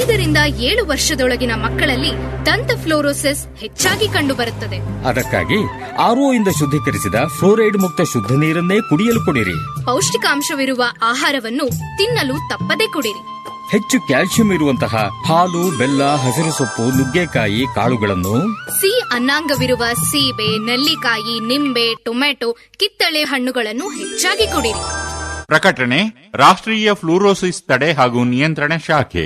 ಐದರಿಂದ ಏಳು ವರ್ಷದೊಳಗಿನ ಮಕ್ಕಳಲ್ಲಿ ದಂತ ಫ್ಲೋರೋಸಿಸ್ ಹೆಚ್ಚಾಗಿ ಕಂಡುಬರುತ್ತದೆ ಅದಕ್ಕಾಗಿ ಆರ್ಒ ಇಂದ ಶುದ್ಧೀಕರಿಸಿದ ಫ್ಲೋರೈಡ್ ಮುಕ್ತ ಶುದ್ಧ ನೀರನ್ನೇ ಕುಡಿಯಲು ಕೊಡಿರಿ ಪೌಷ್ಟಿಕಾಂಶವಿರುವ ಆಹಾರವನ್ನು ತಿನ್ನಲು ತಪ್ಪದೆ ಕುಡಿರಿ ಹೆಚ್ಚು ಕ್ಯಾಲ್ಸಿಯಂ ಇರುವಂತಹ ಹಾಲು ಬೆಲ್ಲ ಹಸಿರು ಸೊಪ್ಪು ನುಗ್ಗೆಕಾಯಿ ಕಾಳುಗಳನ್ನು ಸಿ ಅನ್ನಾಂಗವಿರುವ ಸೀಬೆ ನೆಲ್ಲಿಕಾಯಿ ನಿಂಬೆ ಟೊಮೆಟೊ ಕಿತ್ತಳೆ ಹಣ್ಣುಗಳನ್ನು ಹೆಚ್ಚಾಗಿ ಕುಡಿರಿ ಪ್ರಕಟಣೆ ರಾಷ್ಟ್ರೀಯ ಫ್ಲೂರೋಸಿಸ್ ತಡೆ ಹಾಗೂ ನಿಯಂತ್ರಣ ಶಾಖೆ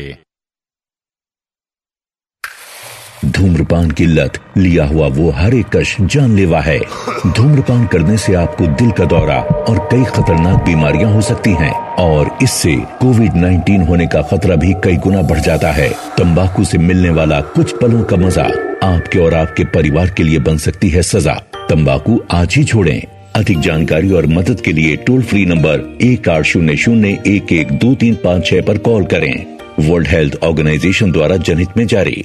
धूम्रपान की लत लिया हुआ वो हर एक कश जानलेवा है धूम्रपान करने से आपको दिल का दौरा और कई खतरनाक बीमारियां हो सकती हैं और इससे कोविड 19 होने का खतरा भी कई गुना बढ़ जाता है तंबाकू से मिलने वाला कुछ पलों का मजा आपके और आपके परिवार के लिए बन सकती है सजा तंबाकू आज ही छोड़ें अधिक जानकारी और मदद के लिए टोल फ्री नंबर एक आठ शून्य शून्य एक एक दो तीन पाँच छह पर कॉल करें वर्ल्ड हेल्थ ऑर्गेनाइजेशन द्वारा जनहित में जारी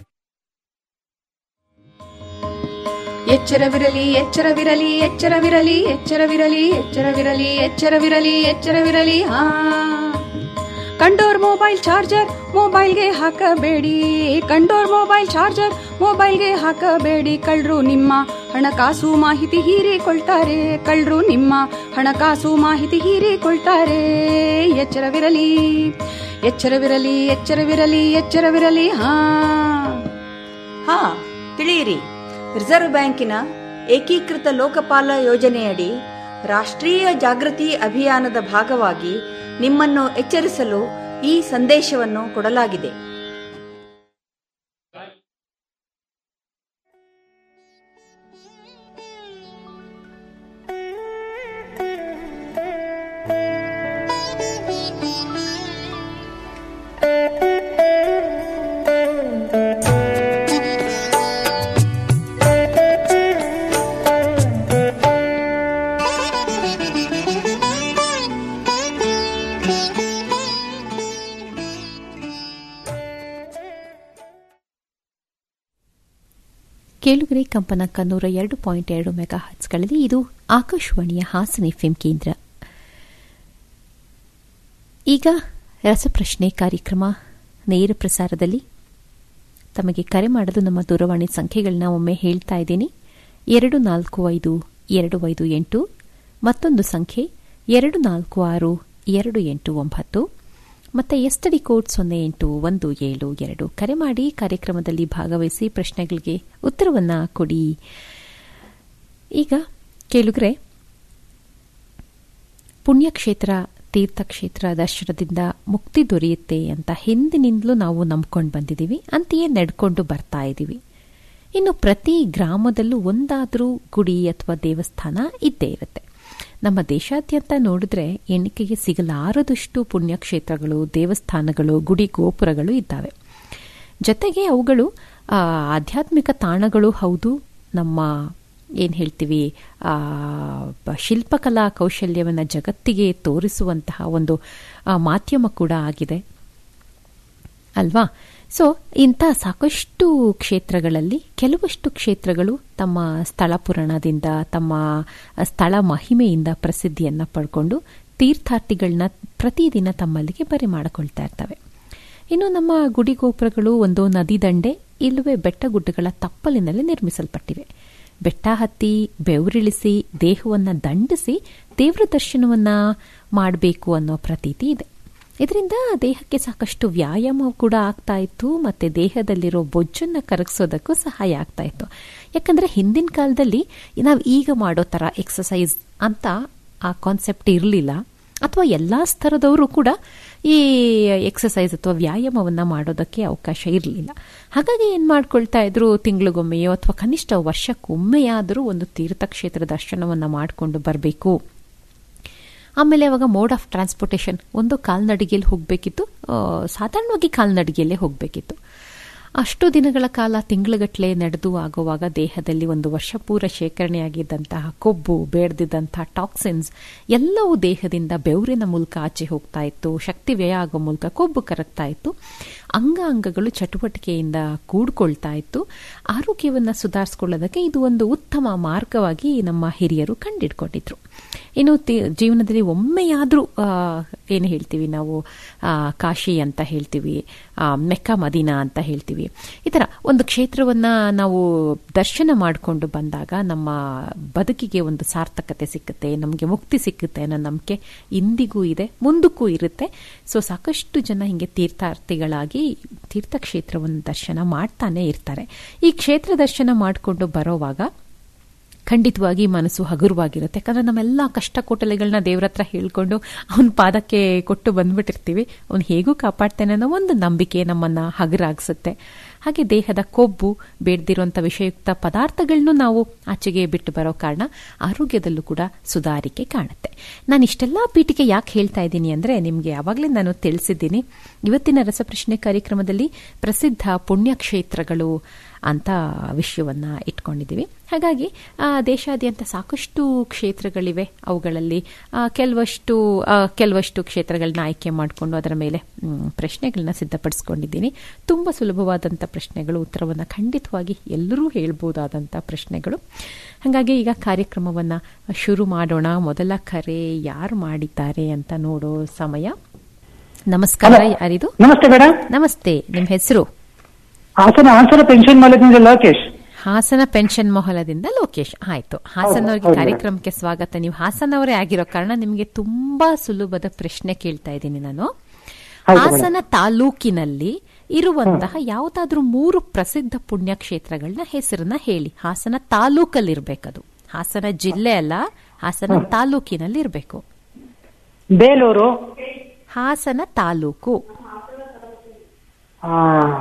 ಎಚ್ಚರವಿರಲಿ ಎಚ್ಚರವಿರಲಿ ಎಚ್ಚರವಿರಲಿ ಎಚ್ಚರವಿರಲಿ ಎಚ್ಚರವಿರಲಿ ಎಚ್ಚರವಿರಲಿ ಎಚ್ಚರವಿರಲಿ ಹಾ ಕಂಡೋರ್ ಮೊಬೈಲ್ ಚಾರ್ಜರ್ ಮೊಬೈಲ್ಗೆ ಹಾಕಬೇಡಿ ಕಂಡೋರ್ ಮೊಬೈಲ್ ಚಾರ್ಜರ್ ಮೊಬೈಲ್ಗೆ ಹಾಕಬೇಡಿ ಕಳ್ರು ನಿಮ್ಮ ಹಣಕಾಸು ಮಾಹಿತಿ ಹೀರಿಕೊಳ್ತಾರೆ ಕಳ್ರು ನಿಮ್ಮ ಹಣಕಾಸು ಮಾಹಿತಿ ಹೀರಿಕೊಳ್ತಾರೆ ಎಚ್ಚರವಿರಲಿ ಎಚ್ಚರವಿರಲಿ ಎಚ್ಚರವಿರಲಿ ಎಚ್ಚರವಿರಲಿ ಹಾ ಹಾ ತಿಳಿಯಿರಿ ರಿಸರ್ವ್ ಬ್ಯಾಂಕಿನ ಏಕೀಕೃತ ಲೋಕಪಾಲ ಯೋಜನೆಯಡಿ ರಾಷ್ಟ್ರೀಯ ಜಾಗೃತಿ ಅಭಿಯಾನದ ಭಾಗವಾಗಿ ನಿಮ್ಮನ್ನು ಎಚ್ಚರಿಸಲು ಈ ಸಂದೇಶವನ್ನು ಕೊಡಲಾಗಿದೆ ಕೇಳುಗರೆ ಕಂಪನ ಕನ್ನೂರ ಎರಡು ಪಾಯಿಂಟ್ ಎರಡು ಮೆಗಾ ಹರ್ಟ್ಸ್ಗಳಲ್ಲಿ ಇದು ಆಕಾಶವಾಣಿಯ ಹಾಸನ ಎಫ್ಎಂ ಕೇಂದ್ರ ಈಗ ರಸಪ್ರಶ್ನೆ ಕಾರ್ಯಕ್ರಮ ನೇರ ಪ್ರಸಾರದಲ್ಲಿ ತಮಗೆ ಕರೆ ಮಾಡಲು ನಮ್ಮ ದೂರವಾಣಿ ಸಂಖ್ಯೆಗಳನ್ನ ಒಮ್ಮೆ ಹೇಳ್ತಾ ಇದ್ದೀನಿ ಎರಡು ನಾಲ್ಕು ಐದು ಎರಡು ಐದು ಎಂಟು ಮತ್ತೊಂದು ಸಂಖ್ಯೆ ಎರಡು ನಾಲ್ಕು ಆರು ಎರಡು ಎಂಟು ಒಂಬತ್ತು ಮತ್ತೆ ಎಸ್ಟಡಿ ಕೋಡ್ ಸೊನ್ನೆ ಎಂಟು ಒಂದು ಏಳು ಎರಡು ಕರೆ ಮಾಡಿ ಕಾರ್ಯಕ್ರಮದಲ್ಲಿ ಭಾಗವಹಿಸಿ ಪ್ರಶ್ನೆಗಳಿಗೆ ಉತ್ತರವನ್ನ ಕೊಡಿ ಈಗ ಕೇಳುಗ್ರೆ ಪುಣ್ಯಕ್ಷೇತ್ರ ತೀರ್ಥಕ್ಷೇತ್ರ ದರ್ಶನದಿಂದ ಮುಕ್ತಿ ದೊರೆಯುತ್ತೆ ಅಂತ ಹಿಂದಿನಿಂದಲೂ ನಾವು ನಂಬ್ಕೊಂಡು ಬಂದಿದ್ದೀವಿ ಅಂತೆಯೇ ನಡ್ಕೊಂಡು ಬರ್ತಾ ಇದ್ದೀವಿ ಇನ್ನು ಪ್ರತಿ ಗ್ರಾಮದಲ್ಲೂ ಒಂದಾದರೂ ಗುಡಿ ಅಥವಾ ದೇವಸ್ಥಾನ ಇದ್ದೇ ಇರುತ್ತೆ ನಮ್ಮ ದೇಶಾದ್ಯಂತ ನೋಡಿದ್ರೆ ಎಣಿಕೆಗೆ ಸಿಗಲಾರದಷ್ಟು ಪುಣ್ಯಕ್ಷೇತ್ರಗಳು ದೇವಸ್ಥಾನಗಳು ಗುಡಿ ಗೋಪುರಗಳು ಇದ್ದಾವೆ ಜೊತೆಗೆ ಅವುಗಳು ಆಧ್ಯಾತ್ಮಿಕ ತಾಣಗಳು ಹೌದು ನಮ್ಮ ಏನು ಹೇಳ್ತೀವಿ ಶಿಲ್ಪಕಲಾ ಕೌಶಲ್ಯವನ್ನು ಜಗತ್ತಿಗೆ ತೋರಿಸುವಂತಹ ಒಂದು ಮಾಧ್ಯಮ ಕೂಡ ಆಗಿದೆ ಅಲ್ವಾ ಸೊ ಇಂಥ ಸಾಕಷ್ಟು ಕ್ಷೇತ್ರಗಳಲ್ಲಿ ಕೆಲವಷ್ಟು ಕ್ಷೇತ್ರಗಳು ತಮ್ಮ ಸ್ಥಳ ಪುರಾಣದಿಂದ ತಮ್ಮ ಸ್ಥಳ ಮಹಿಮೆಯಿಂದ ಪ್ರಸಿದ್ಧಿಯನ್ನು ಪಡ್ಕೊಂಡು ತೀರ್ಥಾರ್ಥಿಗಳನ್ನ ಪ್ರತಿದಿನ ತಮ್ಮಲ್ಲಿಗೆ ಬರೆ ಮಾಡಿಕೊಳ್ತಾ ಇರ್ತವೆ ಇನ್ನು ನಮ್ಮ ಗುಡಿ ಗೋಪುರಗಳು ಒಂದು ನದಿ ದಂಡೆ ಇಲ್ಲವೇ ಬೆಟ್ಟ ಗುಡ್ಡಗಳ ತಪ್ಪಲಿನಲ್ಲಿ ನಿರ್ಮಿಸಲ್ಪಟ್ಟಿವೆ ಬೆಟ್ಟ ಹತ್ತಿ ಬೆವರಿಳಿಸಿ ದೇಹವನ್ನು ದಂಡಿಸಿ ದೇವರ ದರ್ಶನವನ್ನ ಮಾಡಬೇಕು ಅನ್ನೋ ಪ್ರತೀತಿ ಇದೆ ಇದರಿಂದ ದೇಹಕ್ಕೆ ಸಾಕಷ್ಟು ವ್ಯಾಯಾಮ ಕೂಡ ಆಗ್ತಾ ಇತ್ತು ಮತ್ತೆ ದೇಹದಲ್ಲಿರೋ ಬೊಜ್ಜನ್ನು ಕರಗಿಸೋದಕ್ಕೂ ಸಹಾಯ ಆಗ್ತಾ ಇತ್ತು ಯಾಕಂದ್ರೆ ಹಿಂದಿನ ಕಾಲದಲ್ಲಿ ನಾವು ಈಗ ಮಾಡೋ ಥರ ಎಕ್ಸಸೈಸ್ ಅಂತ ಆ ಕಾನ್ಸೆಪ್ಟ್ ಇರಲಿಲ್ಲ ಅಥವಾ ಎಲ್ಲ ಸ್ತರದವರು ಕೂಡ ಈ ಎಕ್ಸಸೈಸ್ ಅಥವಾ ವ್ಯಾಯಾಮವನ್ನು ಮಾಡೋದಕ್ಕೆ ಅವಕಾಶ ಇರಲಿಲ್ಲ ಹಾಗಾಗಿ ಏನು ಮಾಡ್ಕೊಳ್ತಾ ಇದ್ರು ತಿಂಗಳಿಗೊಮ್ಮೆಯೋ ಅಥವಾ ಕನಿಷ್ಠ ವರ್ಷಕ್ಕೊಮ್ಮೆಯಾದರೂ ಒಂದು ತೀರ್ಥಕ್ಷೇತ್ರ ದರ್ಶನವನ್ನು ಮಾಡಿಕೊಂಡು ಬರಬೇಕು ಆಮೇಲೆ ಅವಾಗ ಮೋಡ್ ಆಫ್ ಟ್ರಾನ್ಸ್ಪೋರ್ಟೇಷನ್ ಒಂದು ಕಾಲ್ನಡಿಗೆಯಲ್ಲಿ ಹೋಗಬೇಕಿತ್ತು ಸಾಧಾರಣವಾಗಿ ಕಾಲ್ನಡಿಗೆಯಲ್ಲೇ ಹೋಗಬೇಕಿತ್ತು ಅಷ್ಟು ದಿನಗಳ ಕಾಲ ತಿಂಗಳುಗಟ್ಟಲೆ ನಡೆದು ಆಗುವಾಗ ದೇಹದಲ್ಲಿ ಒಂದು ವರ್ಷ ಪೂರ ಶೇಖರಣೆಯಾಗಿದ್ದಂತಹ ಕೊಬ್ಬು ಬೇಡದಿದ್ದಂತಹ ಟಾಕ್ಸಿನ್ಸ್ ಎಲ್ಲವೂ ದೇಹದಿಂದ ಬೆವರಿನ ಮೂಲಕ ಆಚೆ ಹೋಗ್ತಾ ಇತ್ತು ಶಕ್ತಿ ವ್ಯಯ ಆಗೋ ಮೂಲಕ ಕೊಬ್ಬು ಕರಗ್ತಾ ಇತ್ತು ಅಂಗಾಂಗಗಳು ಚಟುವಟಿಕೆಯಿಂದ ಕೂಡ್ಕೊಳ್ತಾ ಇತ್ತು ಆರೋಗ್ಯವನ್ನು ಸುಧಾರಿಸ್ಕೊಳ್ಳೋದಕ್ಕೆ ಇದು ಒಂದು ಉತ್ತಮ ಮಾರ್ಗವಾಗಿ ನಮ್ಮ ಹಿರಿಯರು ಕಂಡಿಡ್ಕೊಂಡಿದ್ರು ಇನ್ನು ತಿ- ಜೀವನದಲ್ಲಿ ಒಮ್ಮೆಯಾದರೂ ಏನು ಹೇಳ್ತೀವಿ ನಾವು ಆ, ಕಾಶಿ ಅಂತ ಹೇಳ್ತೀವಿ ಆ, ಮೆಕ್ಕಾ ಮದೀನಾ ಅಂತ ಹೇಳ್ತೀವಿ ಈ ಥರ ಒಂದು ಕ್ಷೇತ್ರವನ್ನ ನಾವು ದರ್ಶನ ಮಾಡಿಕೊಂಡು ಬಂದಾಗ ನಮ್ಮ ಬದುಕಿಗೆ ಒಂದು ಸಾರ್ಥಕತೆ ಸಿಕ್ಕುತ್ತೆ ನಮಗೆ ಮುಕ್ತಿ ಸಿಕ್ಕುತ್ತೆ ಅನ್ನೋ ನಂಬಿಕೆ ಇಂದಿಗೂ ಇದೆ ಮುಂದಕ್ಕೂ ಇರುತ್ತೆ ಸೊ ಸಾಕಷ್ಟು ಜನ ಹಿಂಗೆ ತೀರ್ಥಾರ್ಥಿಗಳಾಗಿ ತೀರ್ಥಕ್ಷೇತ್ರವನ್ನು ದರ್ಶನ ಮಾಡ್ತಾನೆ ಇರ್ತಾರೆ ಈ ಕ್ಷೇತ್ರ ದರ್ಶನ ಮಾಡಿಕೊಂಡು ಬರೋವಾಗ ಖಂಡಿತವಾಗಿ ಮನಸ್ಸು ಹಗುರವಾಗಿರುತ್ತೆ ಯಾಕಂದ್ರೆ ನಮ್ಮೆಲ್ಲ ಕಷ್ಟ ಕೋಟಲೆಗಳನ್ನ ದೇವ್ರ ಹತ್ರ ಹೇಳ್ಕೊಂಡು ಅವನ ಪಾದಕ್ಕೆ ಕೊಟ್ಟು ಬಂದ್ಬಿಟ್ಟಿರ್ತೀವಿ ಅವನು ಹೇಗೂ ಕಾಪಾಡ್ತಾನೆ ಅನ್ನೋ ಒಂದು ನಂಬಿಕೆ ನಮ್ಮನ್ನ ಹಗುರಾಗಿಸುತ್ತೆ ಹಾಗೆ ದೇಹದ ಕೊಬ್ಬು ಬೇಡದಿರುವಂಥ ವಿಷಯುಕ್ತ ಪದಾರ್ಥಗಳನ್ನು ನಾವು ಆಚೆಗೆ ಬಿಟ್ಟು ಬರೋ ಕಾರಣ ಆರೋಗ್ಯದಲ್ಲೂ ಕೂಡ ಸುಧಾರಿಕೆ ಕಾಣುತ್ತೆ ನಾನು ಇಷ್ಟೆಲ್ಲ ಪೀಠಿಕೆ ಯಾಕೆ ಹೇಳ್ತಾ ಇದ್ದೀನಿ ಅಂದ್ರೆ ನಿಮಗೆ ಯಾವಾಗಲೇ ನಾನು ತಿಳಿಸಿದ್ದೀನಿ ಇವತ್ತಿನ ರಸಪ್ರಶ್ನೆ ಕಾರ್ಯಕ್ರಮದಲ್ಲಿ ಪ್ರಸಿದ್ಧ ಪುಣ್ಯಕ್ಷೇತ್ರಗಳು ಅಂತ ವಿಷಯವನ್ನ ಇಟ್ಕೊಂಡಿದ್ದೀವಿ ಹಾಗಾಗಿ ಆ, ದೇಶಾದ್ಯಂತ ಸಾಕಷ್ಟು ಕ್ಷೇತ್ರಗಳಿವೆ ಅವುಗಳಲ್ಲಿ ಆ, ಕೆಲವಷ್ಟು ಆ, ಕೆಲವಷ್ಟು ಕ್ಷೇತ್ರಗಳನ್ನ ಆಯ್ಕೆ ಮಾಡಿಕೊಂಡು ಅದರ ಮೇಲೆ ಮ್, ಪ್ರಶ್ನೆಗಳನ್ನ ಸಿದ್ಧಪಡಿಸ್ಕೊಂಡಿದ್ದೀನಿ ತುಂಬ ಸುಲಭವಾದಂಥ ಪ್ರಶ್ನೆಗಳು ಉತ್ತರವನ್ನು ಖಂಡಿತವಾಗಿ ಎಲ್ಲರೂ ಹೇಳ್ಬೋದಾದಂಥ ಪ್ರಶ್ನೆಗಳು ಹಾಗಾಗಿ ಈಗ ಕಾರ್ಯಕ್ರಮವನ್ನು ಶುರು ಮಾಡೋಣ ಮೊದಲ ಕರೆ ಯಾರು ಮಾಡಿದ್ದಾರೆ ಅಂತ ನೋಡೋ ಸಮಯ ನಮಸ್ಕಾರ ಯಾರಿದು ನಮಸ್ತೆ ಮೇಡಮ್ ನಮಸ್ತೆ ನಿಮ್ಮ ಹೆಸರು ಹಾಸನ ಹಾಸನ ಪೆನ್ಷನ್ ಮಾಲೀಕನಿಂದ ಲೋಕೇಶ್ ಹಾಸನ ಪೆನ್ಷನ್ ಮೊಹಲದಿಂದ ಲೋಕೇಶ್ ಆಯ್ತು ಹಾಸನ್ ಅವರಿಗೆ ಹೌದು. ಕಾರ್ಯಕ್ರಮಕ್ಕೆ ಸ್ವಾಗತ ನೀವು ಹಾಸನ್ ಅವರೇ ಆಗಿರೋ ಕಾರಣ ನಿಮಗೆ ತುಂಬಾ ಸುಲಭದ ಪ್ರಶ್ನೆ ಕೇಳ್ತಾ ಇದ್ದೀನಿ ನಾನು ಹೌದು, ಹಾಸನ ತಾಲೂಕಿನಲ್ಲಿ ಇರುವಂತಹ ಯಾವುದಾದ್ರೂ ಮೂರು ಪ್ರಸಿದ್ಧ ಪುಣ್ಯಕ್ಷೇತ್ರಗಳನ್ನ ಹೆಸರನ್ನ ಹೇಳಿ ಹಾಸನ ತಾಲೂಕಲ್ಲಿರ್ಬೇಕದು ಹಾಸನ ಜಿಲ್ಲೆ ಅಲ್ಲ ಹಾಸನ ತಾಲೂಕಿನಲ್ಲಿ ಇರಬೇಕು ಬೇಲೂರು ಹಾಸನ ತಾಲೂಕು ಆ,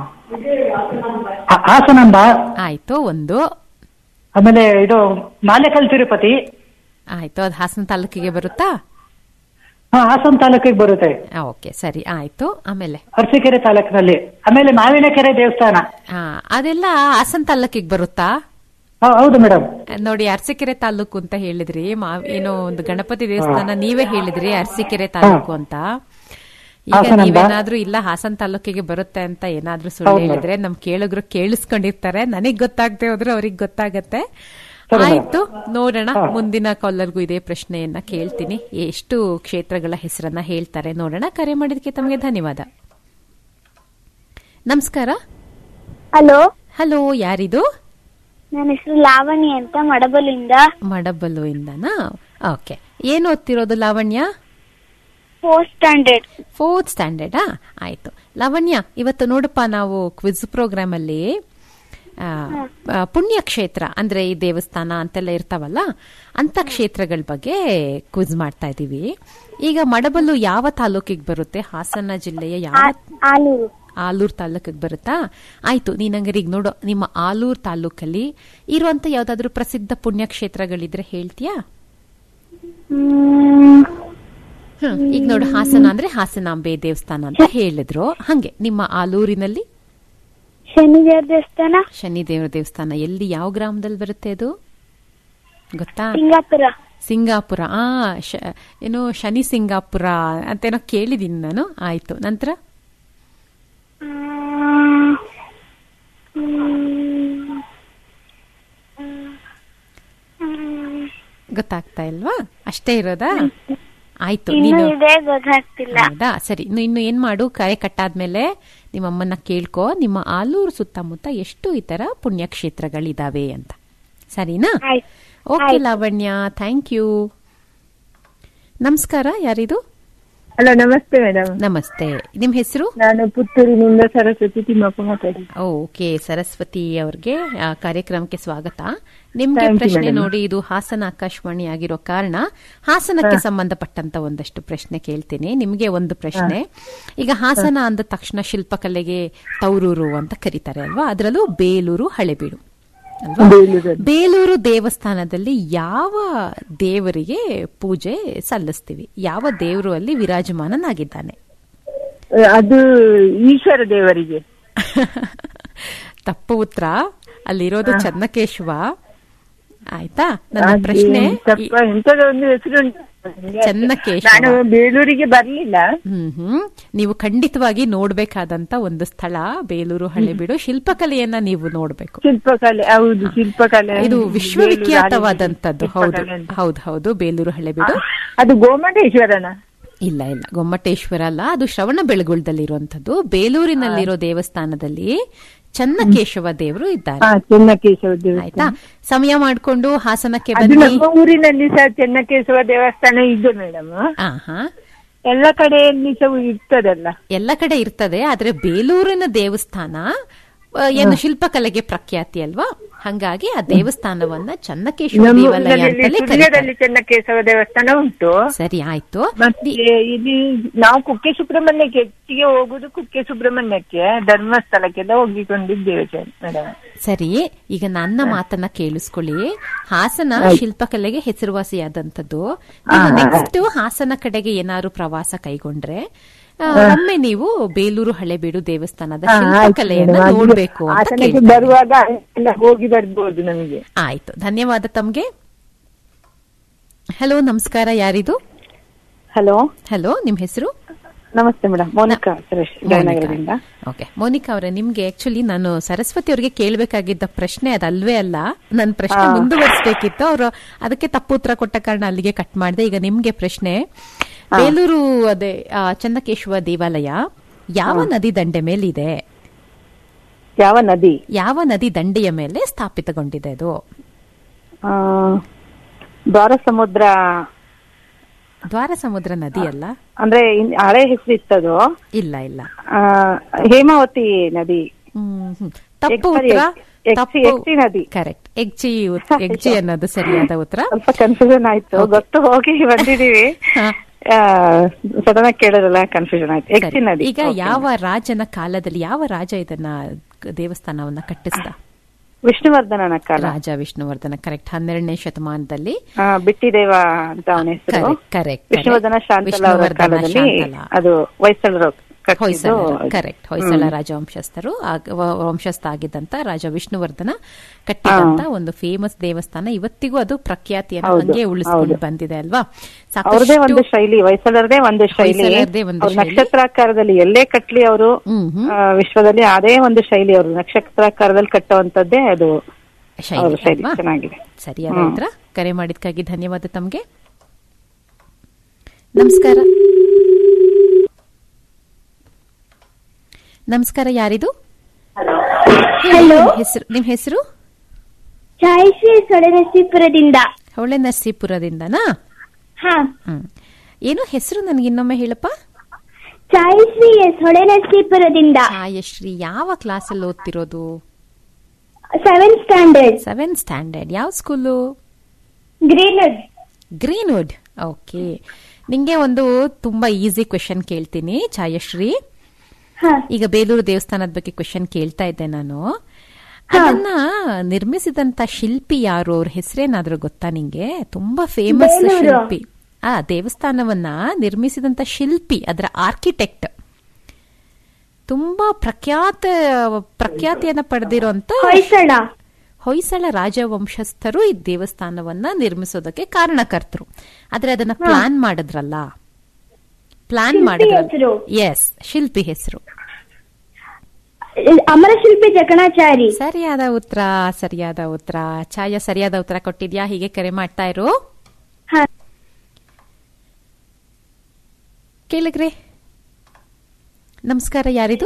ಹಾ- ಹಾಸನಾಂಬ ಆಯ್ತು ಒಂದು ಆಮೇಲೆ ಇದು ಮಾಲೇಕಲ್ ತಿರುಪತಿ ಆಯ್ತು ಅದು ಹಾಸನ ತಾಲೂಕಿಗೆ ಬರುತ್ತಾ ಹಾ ಹಾಸನ ತಾಲೂಕಿಗೆ ಬರುತ್ತೆ ಆ, ಓಕೆ ಸರಿ ಆಯ್ತು ಆಮೇಲೆ ಅರಸೀಕೆರೆ ತಾಲೂಕಿನಲ್ಲಿ ಆಮೇಲೆ ಮಾವಿನಕೆರೆ ದೇವಸ್ಥಾನ ಆ, ಅದೆಲ್ಲ ಹಾಸನ ತಾಲೂಕಿಗೆ ಬರುತ್ತಾ ಹಾ, ಹೌದು ಮೇಡಮ್ ನೋಡಿ ಅರಸೀಕೆರೆ ತಾಲೂಕು ಅಂತ ಹೇಳಿದ್ರಿ ಮಾ- ಏನೋ ಒಂದು ಗಣಪತಿ ದೇವಸ್ಥಾನ ನೀವೇ ಹೇಳಿದ್ರಿ ಅರಸೀಕೆರೆ ತಾಲೂಕು ಅಂತ ಈಗ ಹಾಸನ ಅಲ್ವಾ? ನೀವೇನಾದ್ರೂ ಇಲ್ಲ ಹಾಸನ ತಾಲೂಕಿಗೆ ಬರುತ್ತೆ ಅಂತ ಏನಾದ್ರೂ ಸುಳ್ಳು ಹೌದು ಮೇಡಮ್. ಹೇಳಿದ್ರೆ ನಮ್ ಕೇಳಿದ್ರು ಕೇಳಿಸ್ಕೊಂಡಿರ್ತಾರೆ ನನಗ್ ಗೊತ್ತಾಗದೆ ಹೋದ್ರೆ ಅವ್ರಿಗೆ ಗೊತ್ತಾಗತ್ತೆ ಸರಿ ಮೇಡಮ್. ಆಯ್ತು ನೋಡೋಣ ಹಾ. ಮುಂದಿನ ಕಾಲರ್ಗೂ ಇದೇ ಪ್ರಶ್ನೆಯನ್ನ ಕೇಳ್ತೀನಿ ಎಷ್ಟು ಕ್ಷೇತ್ರಗಳ ಹೆಸರನ್ನ ಹೇಳ್ತಾರೆ ನೋಡೋಣ ಕರೆ ಮಾಡಿದಕ್ಕೆ ತಮಗೆ ಧನ್ಯವಾದ ನಮಸ್ಕಾರ ಹಲೋ ಹಲೋ ಯಾರಿದು ನನ್ನ ಹೆಸರು ಲಾವಣಿ ಅಂತ ಮಡಬಲಿಂದ ಮಡಬಲ್ಲು ಇಂದನಾ ಓಕೆ ಏನು ಓದ್ತಿರೋದು ಲಾವಣ್ಯ ಫೋರ್ತ್ ಸ್ಟ್ಯಾಂಡರ್ಡ್ ಫೋರ್ತ್ ಸ್ಟ್ಯಾಂಡರ್ಡಾ ಆಯ್ತು ಲಾವಣ್ಯ ಇವತ್ತು ನೋಡಪ್ಪ ನಾವು ಕ್ವಿಜ್ ಪ್ರೋಗ್ರಾಮ್ ಅಲ್ಲಿ ಆ, ಆ, ಪುಣ್ಯಕ್ಷೇತ್ರ ಅಂದ್ರೆ ಈ ದೇವಸ್ಥಾನ ಅಂತೆಲ್ಲ ಇರ್ತಾವಲ್ಲ ಅಂತ ಕ್ಷೇತ್ರಗಳ ಬಗ್ಗೆ ಕ್ವಿಜ್ ಮಾಡ್ತಾ ಇದೀವಿ ಈಗ ಮಡಬಲ್ಲು ಯಾವ ತಾಲೂಕಿಗೆ ಬರುತ್ತೆ ಹಾಸನ ಜಿಲ್ಲೆಯ ಯಾವ ಆಲೂರು ಆಲೂರು ತಾಲೂಕಿಗೆ ಬರುತ್ತಾ ಆಯ್ತು ನೀನಂಗಾರೆ ಈಗ ನೋಡು ನಿಮ್ಮ ಆಲೂರು ತಾಲೂಕಲ್ಲಿ ಇರುವಂತ ಯಾವ್ದಾದ್ರು ಪ್ರಸಿದ್ಧ ಪುಣ್ಯಕ್ಷೇತ್ರಗಳಿದ್ರೆ ಹೇಳ್ತೀಯಾ ಹ್ಮ್, ಹ್ಮ್. ಈಗ ನೋಡು ಹಾಸನ ಅಂದ್ರೆ ಹಾಸನಾಂಬೆ ದೇವಸ್ಥಾನ ಅಂತ ಹೇಳಿದ್ರು ಹಂಗೆ ನಿಮ್ಮ ಆಲೂರಿನಲ್ಲಿ ಶನಿದೇವ್ರ ದೇವಸ್ಥಾನ ಶನಿದೇವರ ದೇವಸ್ಥಾನ ಎಲ್ಲಿ ಯಾವ ಗ್ರಾಮದಲ್ಲಿ ಬರುತ್ತೆ ಅದು ಗೊತ್ತಾ ಸಿಂಗಾಪುರ ಸಿಂಗಾಪುರ ಆ ಶ- ಏನು ಶನಿ ಸಿಂಗಾಪುರ ಅಂತೇನೋ ಕೇಳಿದೀನಿ ನಾನು ಆಯ್ತು ನಂತರ ಹ್ಮ್, ಹ್ಮ್, ಹ್ಮ್. ಗೊತ್ತಾಗ್ತಾ ಇಲ್ವಾ ಅಷ್ಟೇ ಇರೋದಾ ಆಯ್ತು ಇನ್ನೂ ನೀನು ಇದೆ ಗೊತ್ತಾಗ್ತಿಲ್ಲ ಹೌದಾ ಸರಿ ಇನ್ನು ಇನ್ನು ಏನ್ ಮಾಡು ಕರೆ ಕಟ್ಟಾದ್ಮೇಲೆ ನಿಮ್ಮಮ್ಮನ್ನ ಕೇಳ್ಕೊ ನಿಮ್ಮ ಆಲೂರು ಸುತ್ತಮುತ್ತ ಎಷ್ಟು ಈ ತರ ಪುಣ್ಯಕ್ಷೇತ್ರಗಳಿದಾವೆ ಅಂತ ಸರಿನಾ ಆಯ್ತು ಓಕೆ ಆಯ್ತು. ಲಾವಣ್ಯ ಥ್ಯಾಂಕ್ ಯು ನಮಸ್ಕಾರ ಯಾರಿದು ಹಲೋ ನಮಸ್ತೆ ಮೇಡಮ್ ನಮಸ್ತೆ ನಿಮ್ ಹೆಸರು ನಾನು ಪುತ್ತೂರಿನಿಂದ ಸರಸ್ವತಿ ತಿಮ್ಮಪ್ಪ ಮಾತಾಡಿ ಓಕೆ ಸರಸ್ವತಿ ಅವ್ರಿಗೆ ಆ, ಕಾರ್ಯಕ್ರಮಕ್ಕೆ ಸ್ವಾಗತ ನಿಮ್ಗೆ Thank you, ಪ್ರಶ್ನೆ madam. ನೋಡಿ ಇದು ಹಾಸನ ಆಕಾಶವಾಣಿ ಆಗಿರೋ ಕಾರಣ ಹಾಸನಕ್ಕೆ ಸಂಬಂಧಪಟ್ಟಂತ ಒಂದಷ್ಟು ಪ್ರಶ್ನೆ ಕೇಳ್ತೀನಿ ನಿಮ್ಗೆ ಒಂದು ಪ್ರಶ್ನೆ ಈಗ ಹಾಸನ ಅಂದ ತಕ್ಷಣ ಶಿಲ್ಪಕಲೆಗೆ ತೌರೂರು ಅಂತ ಕರೀತಾರೆ ಅಲ್ವಾ ಅದರಲ್ಲೂ ಬೇಲೂರು ಹಳೆಬೀಡು ಅಲ್ವಾ? ಬೇಲೂರಲ್ಲಿ. ಬೇಲೂರು ದೇವಸ್ಥಾನದಲ್ಲಿ ಯಾವ ದೇವರಿಗೆ ಪೂಜೆ ಸಲ್ಲಿಸ್ತೀವಿ ಯಾವ ದೇವರು ಅಲ್ಲಿ ವಿರಾಜಮಾನನಾಗಿದ್ದಾನೆ ಅದು ಈಶ್ವರ ದೇವರಿಗೆ ತಪ್ಪು ಉತ್ತರ ಅಲ್ಲಿರೋದು ಚನ್ನಕೇಶವ ಆಯ್ತಾ ನನ್ನ ಪ್ರಶ್ನೆ ಸ್ವಲ್ಪ ಎಂತದೋ ಒಂದು ಹೆಸರುಂಟು ಚೆನ್ನಕೇಶವ. ನಾನು ಬೇಲೂರಿಗೆ ಬರ್ಲಿಲ್ಲ ಹ್ಮ್ ಹ್ಮ್ ನೀವು ಖಂಡಿತವಾಗಿ ನೋಡ್ಬೇಕಾದಂತ ಒಂದು ಸ್ಥಳ ಬೇಲೂರು ಹಳೆಬೀಡು ಶಿಲ್ಪಕಲೆಯನ್ನ ನೀವು ನೋಡ್ಬೇಕು ಶಿಲ್ಪಕಲೆ ಹೌದು ಶಿಲ್ಪಕಲೆ ಇದು ಬೇಲೂರು ವಿಶ್ವವಿಖ್ಯಾತವಾದಂತದ್ದು ಹಳೆಬೀಡು ಹೌದು ಶಿಲ್ಪಕಲೆ. ಹೌದು ಹೌದು ಬೇಲೂರು ಹಳೆಬೀಡು ಅದು ಗೋಮಟೇಶ್ವರನ ಇಲ್ಲ ಇಲ್ಲ ಗೊಮ್ಮಟೇಶ್ವರ ಅಲ್ಲ ಅದು ಶ್ರವಣ ಬೆಳಗುಳದಲ್ಲಿರುವಂತದ್ದು ಬೇಲೂರಿನಲ್ಲಿರೋ ದೇವಸ್ಥಾನದಲ್ಲಿ ಚನ್ನಕೇಶವ ದೇವರು ಇದ್ದಾರೆ ಹಾ ಚೆನ್ನಕೇಶವ ಆಯ್ತಾ ದೇವಸ್ಥಾನ ಸಮಯ ಮಾಡ್ಕೊಂಡು ಹಾಸನಕ್ಕೆ ಅದು ಬನ್ನಿ ನಮ್ಮ ಊರಿನಲ್ಲಿ ಸಹ ಚೆನ್ನಕೇಶವ ದೇವಸ್ಥಾನ ಇದೆ ಮೇಡಮ್ ಆ, ಹಾ ಎಲ್ಲ ಕಡೆಯಲ್ಲಿ ಸಹ ಇರ್ತದಲ್ಲ ಎಲ್ಲ ಕಡೆ ಇರ್ತದೆ ಆದ್ರೆ ಬೇಲೂರಿನ ದೇವಸ್ಥಾನ ಆ, ಏನು ಶಿಲ್ಪಕಲೆಗೆ ಪ್ರಖ್ಯಾತಿ ಅಲ್ವಾ ಹಂಗಾಗಿ ಆ ದೇವಸ್ಥಾನವನ್ನ ಚನ್ನಕೇಶ್ವರ ನಮ್ಮ ದೇವಾಲಯ ಊರಿನಲ್ಲಿ ಅಂತಲೇ ಕರೀತಾರೆ ಸುಳ್ಯದಲ್ಲಿ ಚೆನ್ನಕೇಶವ ದೇವಸ್ಥಾನ ಉಂಟು ಸರಿ ಆಯ್ತು ಮತ್ತೆ ಇಲ್ಲಿ ನಾವು ಕುಕ್ಕೆ ಸುಬ್ರಹ್ಮಣ್ಯಕ್ಕೆ ಹೆಚ್ಚಿಗೆ ಹೋಗುದು ಕುಕ್ಕೆ ಸುಬ್ರಹ್ಮಣ್ಯಕ್ಕೆ ಧರ್ಮಸ್ಥಳಕ್ಕೆಲ್ಲ ಹೋಗಿಕೊಂಡಿದ್ದೇವೆ ಮೇಡಮ್ ಸರಿ ಈಗ ನನ್ನ ಮಾತನ್ನ ಕೇಳಿಸ್ಕೊಳ್ಳಿ ಹಾಸನ ಶಿಲ್ಪಕಲೆಗೆ ಹೆಸರುವಾಸಿಯಾದಂಥದ್ದು ನೀವು ನೆಕ್ಸ್ಟ್ ಹಾಸನ ಕಡೆಗೆ ಏನಾದ್ರು ಪ್ರವಾಸ ಕೈಗೊಂಡ್ರೆ ಆ, ಒಮ್ಮೆ ನೀವು ಬೇಲೂರು ಹಳೆಬೀಡು ದೇವಸ್ಥಾನದ ಶಿಲ್ಪಕಲೆಯನ್ನ ನೋಡ್ಬೇಕು ಅಂತ ಹಾಸನಕ್ಕೆ ಕೇಳ್ತಾ ಇದ್ದೀನಿ. ಬರುವಾಗ ಎಲ್ಲ ಹೋಗಿ ಬರ್ಬೋದು ನಮಗೆ ಆಯ್ತು ಧನ್ಯವಾದ ತಮ್ಗೆ ಹಲೋ ನಮಸ್ಕಾರ ಯಾರಿದು ಹಲೋ ಹಲೋ ನಿಮ್ ಹೆಸರು ನಮಸ್ತೆ ಮೇಡಮ್ ಮೋನಿಕಾ ಸುರೇಶ್ ಜಯನಗರದಿಂದ ಓಕೆ ಮೋನಿಕಾ ಅವರೇ ನಿಮ್ಗೆ ಆಕ್ಚುಲಿ ನಾನು ಸರಸ್ವತಿ ಅವರಿಗೆ ಕೇಳಬೇಕಾಗಿದ್ದ ಪ್ರಶ್ನೆ ಅದಲ್ವೇ ಅಲ್ಲ ನನ್ನ ಪ್ರಶ್ನೆ ಮುಂದುವರಿಸಬೇಕಿತ್ತು ಅವರು ಅದಕ್ಕೆ ತಪ್ಪು ಉತ್ತರ ಕೊಟ್ಟ ಕಾರಣ ಅಲ್ಲಿಗೆ ಕಟ್ ಮಾಡಿದೆ ಈಗ ನಿಮ್ಗೆ ಪ್ರಶ್ನೆ ಬೇಲೂರು ಅದೇ ಆ, ಚನ್ನಕೇಶವ ದೇವಾಲಯ ಯಾವ ನದಿ ದಂಡೆ ಮೇಲಿದೆ ಯಾವ ನದಿ ಯಾವ ನದಿ ದಂಡೆಯ ಮೇಲೆ ಸ್ಥಾಪಿತಗೊಂಡಿದೆ ಅದು ಆ, ದ್ವಾರ ಸಮುದ್ರ ದ್ವಾರ ಸಮುದ್ರ ನದಿ ಅಲ್ಲ ಅಂದ್ರೆ ಇನ್- ಹಳೆ ಹೆಸರು ಇತ್ತದು ಇಲ್ಲ ಇಲ್ಲ ಆ, ಹೇಮಾವತಿ ನದಿ ಹ್ಮ್, ಹ್ಮ್. ತಪ್ಪು ಎಕ್ಸ್ಪರಿ ಉತ್ತರ ಎಕ್ಸ್- ತಪ್ಪು ಎಕ್ಸಿ ನದಿ. ಕರೆಕ್ಟ್ ಎಗ್ಜಿ ಉತ್- ಎಗ್ಜಿ ಅನ್ನೋದು ಸರಿಯಾದ ಉತ್ತರ ಸ್ವಲ್ಪ ಕನ್ಫ್ಯೂಷನ್ ಆಯ್ತು ಗೊತ್ತು ಹೋಗಿ ಬಂದಿದೀವಿ ಹಾ. ಸಡನ್ ಆಗಿ ಕೇಳಿದ್ರಲ್ಲ ಕನ್ಫ್ಯೂಷನ್ ಆಯ್ತು ಎಕ್ಸಿ ಸರಿ. ನದಿ ಈಗ ಯಾವ ರಾಜನ ಕಾಲದಲ್ಲಿ ಯಾವ ರಾಜ ಇದನ್ನ ಗ- ದೇವಸ್ಥಾನವನ್ನ ಕಟ್ಟಿಸ್ದ ವಿಷ್ಣುವರ್ಧನನ ಕಾಲ ರಾಜ ವಿಷ್ಣುವರ್ಧನ ಕರೆಕ್ಟ್ ಹನ್ನೆರಡನೇ ಶತಮಾನದಲ್ಲಿ ಆ, ಬಿಟ್ಟಿದೇವ ಅಂತ ಅವನ ಹೆಸರು ಕರೆಕ್ಟ್ ಕರೆಕ್ಟ್ ವಿಷ್ಣುವರ್ಧನ ಶಾಂತಲ ಅವರ ವಿಷ್ಣುವರ್ಧನ ಕಾಲದಲ್ಲಿ ಶಾಂತಲ. ಅದು ಹೊಯ್ಸಳರು ಕಟ್ಟಿದ್ದು ಹೊಯ್ಸಳ ಕರೆಕ್ಟ್ ಹೊಯ್ಸಳ ರಾಜವಂಶಸ್ಥರು ಆಗ- ವ- ವಂಶಸ್ಥ ಆಗಿದ್ದಂತ ರಾಜ ವಿಷ್ಣುವರ್ಧನ ಕಟ್ಟಿದಂತ ಒಂದು ಫೇಮಸ್ ದೇವಸ್ಥಾನ ಇವತ್ತಿಗೂ ಅದು ಪ್ರಖ್ಯಾತಿಯನ್ನು ಹೌದು, ಹಂಗೆ ಉಳಿಸ್ಕೊಂಡು ಹೌದು. ಬಂದಿದೆ ಅಲ್ವಾ ಅವ್ರದೇ ಒಂದು ಸಾಕಷ್ಟು ಶೈಲಿ ಹೊಯ್ಸಳರದೇ ಒಂದು ಶೈಲಿ ಹೊಯ್ಸಳರದೇ ಒಂದು ಅವ್ರು ಶೈಲಿ. ನಕ್ಷತ್ರಾಕಾರದಲ್ಲಿ ಎಲ್ಲೇ ಕಟ್ಲಿ ಅವರು ಹ್ಮ್, ಹ್ಮ್. ವಿಶ್ವದಲ್ಲಿ ಅದೇ ಒಂದು ಶೈಲಿ ಅವರು ನಕ್ಷತ್ರಾಕಾರದಲ್ಲಿ ಕಟ್ಟುವಂತದ್ದೇ ಅದು ಶೈಲಿ ಅವ್ರ ಶೈಲಿ ಅಲ್ವಾ? ಚೆನ್ನಾಗಿದೆ ಸರಿಯಾದ ಹ್ಮ್. ಉತ್ತರ ಕರೆ ಮಾಡಿದ್ಕಾಗಿ ಧನ್ಯವಾದ ತಮ್ಗೆ ನಮಸ್ಕಾರ ನಮಸ್ಕಾರ ಯಾರಿದು ಹೇಳಿ, ನಿಮ್ ಹೆಸರು ನಿಮ್ ಹೆಸರು ಚಾಯಶ್ರೀ ಸೊಳೆನರಸೀಪುರದಿಂದ ಹೊಳೆ ನರಸೀಪುರದಿಂದನಾ ಹಾ ಹ್ಮ್ ಏನು ಹೆಸರು ನನಗೆ ಇನ್ನೊಮ್ಮೆ ಹೇಳಪ್ಪ ಚಾಯಶ್ರೀ ಎಸ್ ಹೊಳೆನರಸೀಪುರದಿಂದ ಛಾಯಶ್ರೀ ಯಾವ ಕ್ಲಾಸಲ್ಲಿ ಓದ್ತಿರೋದು ಸೆವೆಂತ್ ಸ್ಟ್ಯಾಂಡರ್ಡ್ ಸೆವೆನ್ ಸ್ಟ್ಯಾಂಡರ್ಡ್ ಯಾವ ಸ್ಕೂಲು ಗ್ರೀನ್ವುಡ್ ಗ್ರೀನ್ವುಡ್ ಓಕೆ ನಿಂಗೆ ಒಂದು ತುಂಬಾ ಈಸಿ ಕ್ವೆಶನ್ ಕೇಳ್ತೀನಿ ಛಾಯಶ್ರೀ ಹಾ ಈಗ ಬೇಲೂರು ದೇವಸ್ಥಾನದ ಬಗ್ಗೆ ಕ್ವೆಶನ್ ಕೇಳ್ತಾ ಇದ್ದೆ ನಾನು ಅದನ್ನ ನಿರ್ಮಿಸಿದಂತ ಶಿಲ್ಪಿ ಯಾರು ಅವ್ರ ಹೆಸರೇನಾದ್ರೂ ಗೊತ್ತಾ ನಿಂಗೆ ತುಂಬಾ ಫೇಮಸ್ ಬೇಲೂರು. ಶಿಲ್ಪಿ ಆ ದೇವಸ್ಥಾನವನ್ನ ನಿರ್ಮಿಸಿದಂತ ಶಿಲ್ಪಿ ಅದರ ಆರ್ಕಿಟೆಕ್ಟ್ ತುಂಬಾ ಪ್ರಖ್ಯಾತ ಪ್ರಖ್ಯಾತಿಯನ್ನ ಪಡೆದಿರುವಂತ ಹೊಯ್ಸಳ ಹೊಯ್ಸಳ ರಾಜವಂಶಸ್ಥರು ಈ ದೇವಸ್ಥಾನವನ್ನ ನಿರ್ಮಿಸೋದಕ್ಕೆ ಕಾರಣಕರ್ತರು ಆದ್ರೆ ಅದನ್ನ ಪ್ಲಾನ್ ಮಾಡಿದ್ರಲ್ಲ ಪ್ಲಾನ್ ಶಿಲ್ಪಿ ಮಾಡಿದ್ರಲ್ಲ ಹೆಸರು? ಎಸ್ ಶಿಲ್ಪಿ ಹೆಸರು ಅಮರಶಿಲ್ಪಿ ಜಕಣಾಚಾರಿ ಸರಿಯಾದ ಉತ್ತರ ಸರಿಯಾದ ಉತ್ತರ ಛಾಯ ಸರಿಯಾದ ಉತ್ತರ ಕೊಟ್ಟಿದ್ಯಾ ಹೀಗೆ ಕರೆ ಮಾಡ್ತಾ ಇರು ಹಾ ಕೇಳಿಗ್ರಿ ನಮಸ್ಕಾರ ಯಾರಿದು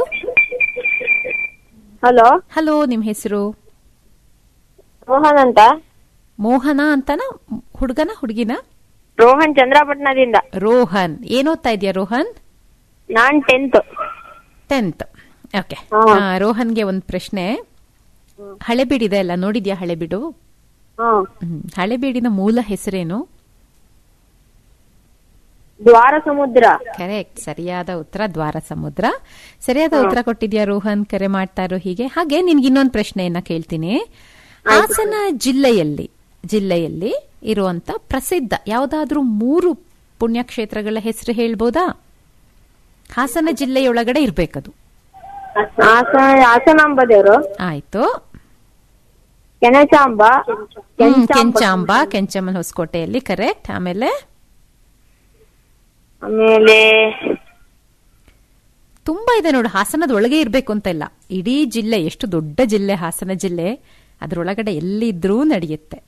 ಹಲೋ ಹಲೋ ನಿಮ್ ಹೆಸರು ರೋಹನ್ ಅಂತ ಮೋಹನ ಅಂತನ ಹುಡುಗನ ಹುಡುಗಿನ ರೋಹನ್ ಚಂದ್ರಪಟ್ಟಣದಿಂದ ರೋಹನ್ ಏನ್ ಓದ್ತಾ ಇದೆಯಾ ರೋಹನ್ ನಾನ್ ಟೆಂತ್ ಟೆಂತ್ ಓಕೆ ರೋಹನ್ಗೆ ಒಂದು ಪ್ರಶ್ನೆ ಹಳೆಬೀಡು ಇದೆ ಅಲ್ಲ ನೋಡಿದ್ಯಾ ಹಳೆಬೀಡು ಹ್ಮ್. ಹಳೆಬೀಡಿನ ಮೂಲ ಹೆಸರೇನು ದ್ವಾರ ಸಮುದ್ರ ಕರೆಕ್ಟ್ ಸರಿಯಾದ ಉತ್ತರ ದ್ವಾರ ಸಮುದ್ರ ಸರಿಯಾದ ಉತ್ತರ ಕೊಟ್ಟಿದ್ಯಾ ರೋಹನ್ ಕರೆ ಮಾಡ್ತಾ ಇರೋ ಹೀಗೆ ಹಾಗೆ ನಿನ್ಗೆ ಇನ್ನೊಂದು ಪ್ರಶ್ನೆಯನ್ನ ಕೇಳ್ತೀನಿ ಹಾಸನ ಜಿಲ್ಲೆಯಲ್ಲಿ ಜಿಲ್ಲೆಯಲ್ಲಿ ಇರುವಂತ ಪ್ರಸಿದ್ಧ ಯಾವ್ದಾದ್ರೂ ಮೂರು ಪುಣ್ಯಕ್ಷೇತ್ರಗಳ ಹೆಸರು ಹೇಳ್ಬೋದಾ ಹಾಸನ ಜಿಲ್ಲೆಯೊಳಗಡೆ ಇರ್ಬೇಕದು ಹಾಸನ ಹಾಸನಾಂಬ ದೇವರು ಆಯ್ತು ಕೆನಚಾಂಬ ಹ್ಮ್, ಕೆಂಚಾಂಬ ಕೆಂಚಮ್ಮನ ಹೊಸಕೋಟೆಯಲ್ಲಿ ಕರೆಕ್ಟ್ ಆಮೇಲೆ ಆಮೇಲೆ ತುಂಬಾ ಇದೆ ನೋಡು ಹಾಸನದ ಒಳಗೆ ಇರ್ಬೇಕು ಅಂತ ಇಲ್ಲ ಇಡೀ ಜಿಲ್ಲೆ ಎಷ್ಟು ದೊಡ್ಡ ಜಿಲ್ಲೆ ಹಾಸನ ಜಿಲ್ಲೆ ಅದ್ರೊಳಗಡೆ ಎಲ್ಲಿದ್ರೂ ನಡೆಯುತ್ತೆ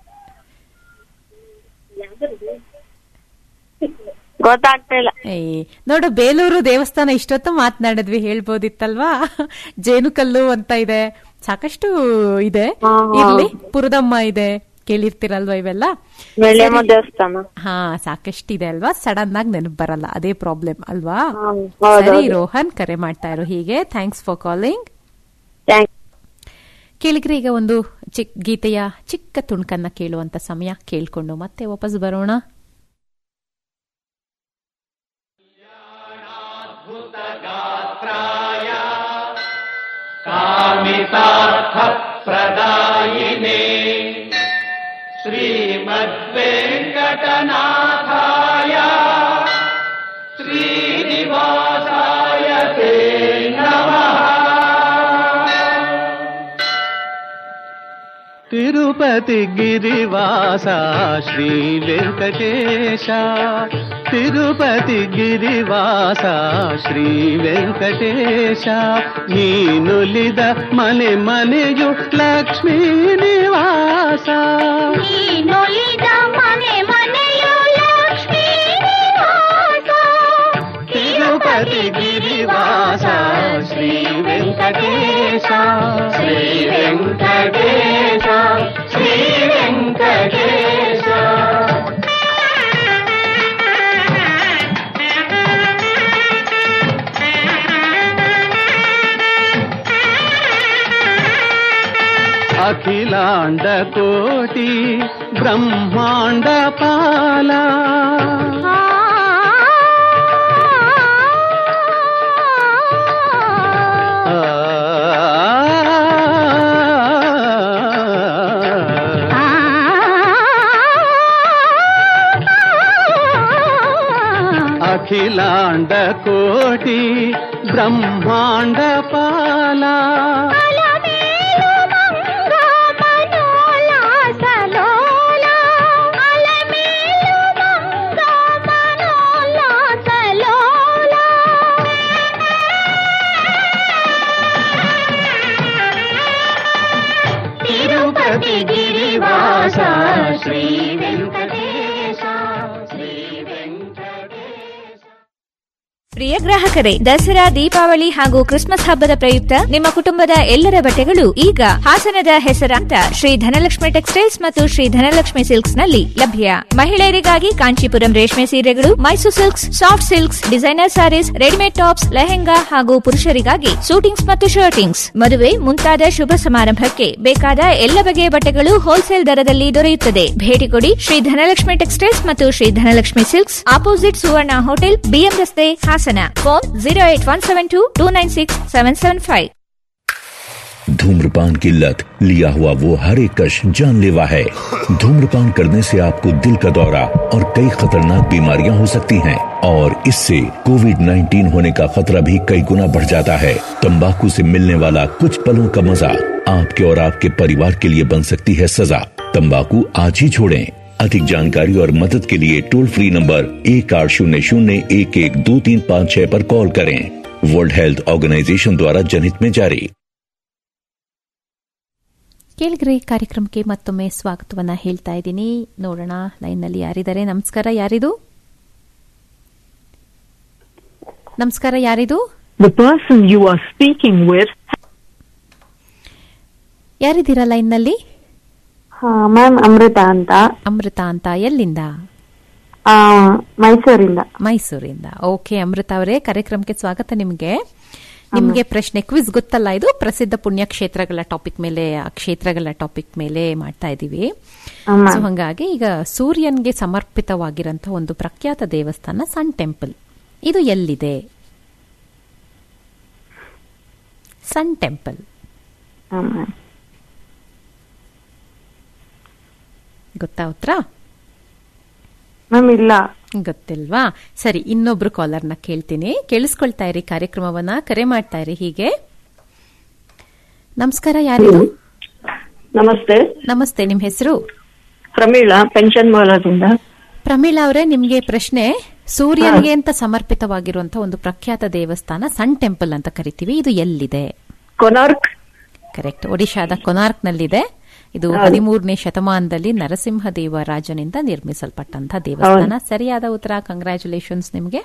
ಗೊತ್ತಾಗ್ತಾ ಇಲ್ಲ ಏಯ್ ನೋಡು ಬೇಲೂರು ದೇವಸ್ಥಾನ ಇಷ್ಟೊತ್ತು ಮಾತನಾಡಿದ್ವಿ ಹೇಳ್ಬೋದಿತ್ತಲ್ವಾ ಜೇನುಕಲ್ಲು ಅಂತ ಇದೆ ಸಾಕಷ್ಟು ಇದೆ ಇರ್ಲಿ ಪುರದಮ್ಮ ಇದೆ ಕೇಳಿರ್ತೀರಲ್ವಾ ಇವೆಲ್ಲ ಮೆಳೆಯಮ್ಮ ದೇವಸ್ಥಾನ ಹಾ ಸಾಕಷ್ಟಿದೆ ಅಲ್ವಾ ಸಡನ್ ಆಗಿ ನೆನಪು ಬರಲ್ಲ ಅದೇ ಪ್ರಾಬ್ಲಮ್ ಅಲ್ವಾ ಹೌದು, ಸರಿ ಹೌದು. ರೋಹನ್ ಕರೆ ಮಾಡ್ತಾ ಇರೋ ಹೀಗೆ ಥ್ಯಾಂಕ್ಸ್ ಫಾರ್ ಕಾಲಿಂಗ್ ಥ್ಯಾಂಕ್ಸ್ ಕೇಳಿದ್ರೆ ಈಗ ಒಂದು ಚಿಕ್ ಗೀತೆಯ ಚಿಕ್ಕ ತುಣುಕನ್ನ ಕೇಳುವಂತ ಸಮಯ ಕೇಳ್ಕೊಂಡು ಮತ್ತೆ ವಾಪಸ್ ಬರೋಣ प्रदायिने श्रीमद्वेङ्कटनाथाय श्रीनिवासाय ते नमः తిరుపతి గిరివాస శ్రీ వెంకటేశ తిరుపతి గిరివాಸ ಶ್ರೀ ವೆಂಕಟೇಶ ನೀನುಲಿದ ಮನೆ ಮನೆಯು ಲಕ್ಷ್ಮೀ ನಿವಾಸ ನೀನೊಲಿದ ಮನೆ ಮನೆಯು ಲಕ್ಷ್ಮೀ ತಿರುಪತಿ ಗಿರಿವಾಸ ಶ್ರೀ ವೆಂಕಟೇಶ ಶ್ರೀ ವೆಂಕಟೇಶ ಶ್ರೀ ವೆಂಕಟೇಶ ಅಖಿಲಾಂಡ ಕೋಟಿ ಬ್ರಹ್ಮಾಂಡ ಪಾಲ అఖిలాండ కోటి బ్రహ్మాండ పాల తిరుపతి గిరివాస శ్రీ వెంకటేశ శ్రీ ಪ್ರಿಯ ಗ್ರಾಹಕರೇ ದಸರಾ ದೀಪಾವಳಿ ಹಾಗೂ ಕ್ರಿಸ್ಮಸ್ ಹಬ್ಬದ ಪ್ರಯುಕ್ತ ನಿಮ್ಮ ಕುಟುಂಬದ ಎಲ್ಲರ ಬಟ್ಟೆಗಳು ಈಗ ಹಾಸನದ ಹೆಸರಾಂತ ಶ್ರೀ ಧನಲಕ್ಷ್ಮಿ ಟೆಕ್ಸ್ಟೈಲ್ಸ್ ಮತ್ತು ಶ್ರೀ ಧನಲಕ್ಷ್ಮಿ ಸಿಲ್ಕ್ಸ್ ನಲ್ಲಿ ಲಭ್ಯ ಮಹಿಳೆಯರಿಗಾಗಿ ಕಾಂಚೀಪುರಂ ರೇಷ್ಮೆ ಸೀರೆಗಳು Mysore silks soft silks designer sarees readymade tops lehenga ಹಾಗೂ ಪುರುಷರಿಗಾಗಿ ಸೂಟಿಂಗ್ಸ್ ಮತ್ತು ಶರ್ಟಿಂಗ್ಸ್ ಮದುವೆ ಮುಂತಾದ ಶುಭ ಸಮಾರಂಭಕ್ಕೆ ಬೇಕಾದ ಎಲ್ಲ ಬಗೆಯ ಬಟ್ಟೆಗಳು ಹೋಲ್ಸೇಲ್ ದರದಲ್ಲಿ ದೊರೆಯುತ್ತದೆ ಭೇಟಿ ಕೊಡಿ ಶ್ರೀ ಧನಲಕ್ಷ್ಮಿ ಟೆಕ್ಸ್ಟೈಲ್ಸ್ ಮತ್ತು Shri Dhanalakshmi silks opposite Suvarna hotel BM ರಸ್ತೆ Hassan phone zero eight one seven two two nine six seven seven five धूम्रपान की लत लिया हुआ वो हर एक कश जानलेवा है धूम्रपान करने से आपको दिल का दौरा और कई खतरनाक बीमारियां हो सकती हैं और इससे कोविड 19 होने का खतरा भी कई गुना बढ़ जाता है तंबाकू से मिलने वाला कुछ पलों का मजा आपके और आपके परिवार के लिए बन सकती है सजा तंबाकू आज ही छोड़ें अधिक जानकारी और मदद के लिए टोल फ्री नंबर एक आठ शून्य शून्य एक एक दो तीन पाँच छह पर कॉल करें वर्ल्ड हेल्थ ऑर्गेनाइजेशन द्वारा जनहित में जारी ಕೇಳಿಗ್ರೆ ಕಾರ್ಯಕ್ರಮಕ್ಕೆ ಮತ್ತೊಮ್ಮೆ ಸ್ವಾಗತವನ್ನ ಹೇಳ್ತಾ ಇದ್ದೀನಿ ನೋಡೋಣ ಲೈನ್ನಲ್ಲಿ ಯಾರಿದ್ದಾರೆ ನಮಸ್ಕಾರ ಯಾರಿದು ನಮಸ್ಕಾರ ಯಾರಿದು The person you are speaking with ಯಾರಿದ್ದೀರಾ ಲೈನ್ನಲ್ಲಿ ಮ್ಯಾಮ್ ಅಮೃತ ಅಂತ ಅಮೃತ ಅಂತ ಎಲ್ಲಿಂದ ಆ, ಮೈಸೂರಿಂದ ಮೈಸೂರಿಂದ ಓಕೆ ಅಮೃತ ಅವರೇ ಕಾರ್ಯಕ್ರಮಕ್ಕೆ ಸ್ವಾಗತ ನಿಮಗೆ ನಿಮಗೆ ಪ್ರಶ್ನೆ ಕ್ವಿಜ್ ಗೊತ್ತಲ್ಲ ಇದು ಪ್ರಸಿದ್ಧ ಪುಣ್ಯಕ್ಷೇತ್ರಗಳ ಟಾಪಿಕ್ ಮೇಲೆ ಆ ಕ್ಷೇತ್ರಗಳ ಟಾಪಿಕ್ ಮೇಲೆ ಮಾಡ್ತಾ ಇದ್ದೀವಿ ಆಮ. ಸೊ ಹಂಗಾಗಿ ಈಗ ಸೂರ್ಯನ್ಗೆ ಸಮರ್ಪಿತವಾಗಿರಂತ ಒಂದು ಪ್ರಖ್ಯಾತ ದೇವಸ್ಥಾನ ಸನ್ ಟೆಂಪಲ್ ಇದು ಎಲ್ಲಿದೆ ಸನ್ ಟೆಂಪಲ್ ಗೊತ್ತಾ ಉತ್ತರ ಮ್ಯಾಮ್ ಇಲ್ಲ ಗೊತ್ತಿಲ್ವಾ ಸರಿ ಇನ್ನೊಬ್ರು ಕಾಲರ್ನ ಕೇಳ್ತೀನಿ ಕೇಳಿಸ್ಕೊಳ್ತಾ ಇರಿ ಕಾರ್ಯಕ್ರಮವನ್ನ ಕರೆ ಮಾಡ್ತಾ ಇರಿ ಹೀಗೆ ನಮಸ್ಕಾರ ಯಾರಿದು ನಮಸ್ತೆ ನಮಸ್ತೆ ನಿಮ್ ಹೆಸರು ಪ್ರಮೀಳಾ ಪೆನ್ಷನ್ ಮೂಲದಿಂದ ಪ್ರಮೀಳಾ ಅವರೇ ನಿಮ್ಗೆ ಪ್ರಶ್ನೆ ಸೂರ್ಯನಿಗೆ ಅಂತ ಸಮರ್ಪಿತವಾಗಿರುವಂತಹ ಒಂದು ಪ್ರಖ್ಯಾತ ದೇವಸ್ಥಾನ ಸನ್ ಟೆಂಪಲ್ ಅಂತ ಕರಿತೀವಿ ಇದು ಎಲ್ಲಿದೆ ಕೊನಾರ್ಕ್ ಕರೆಕ್ಟ್ ಒಡಿಶಾದ ಕೊನಾರ್ಕ್ ನಲ್ಲಿದೆ ಇದು ಹದಿಮೂರನೇ ಶತಮಾನದಲ್ಲಿ ನರಸಿಂಹ ದೇವರಾಜನಿಂದ ನಿರ್ಮಿಸಲ್ಪಟ್ಟಂತಹ ದೇವಸ್ಥಾನ ಸರಿಯಾದ ಉತ್ತರ ಕಂಗ್ರ್ಯಾಚುಲೇಷನ್ಸ್ ನಿಮ್ಗೆ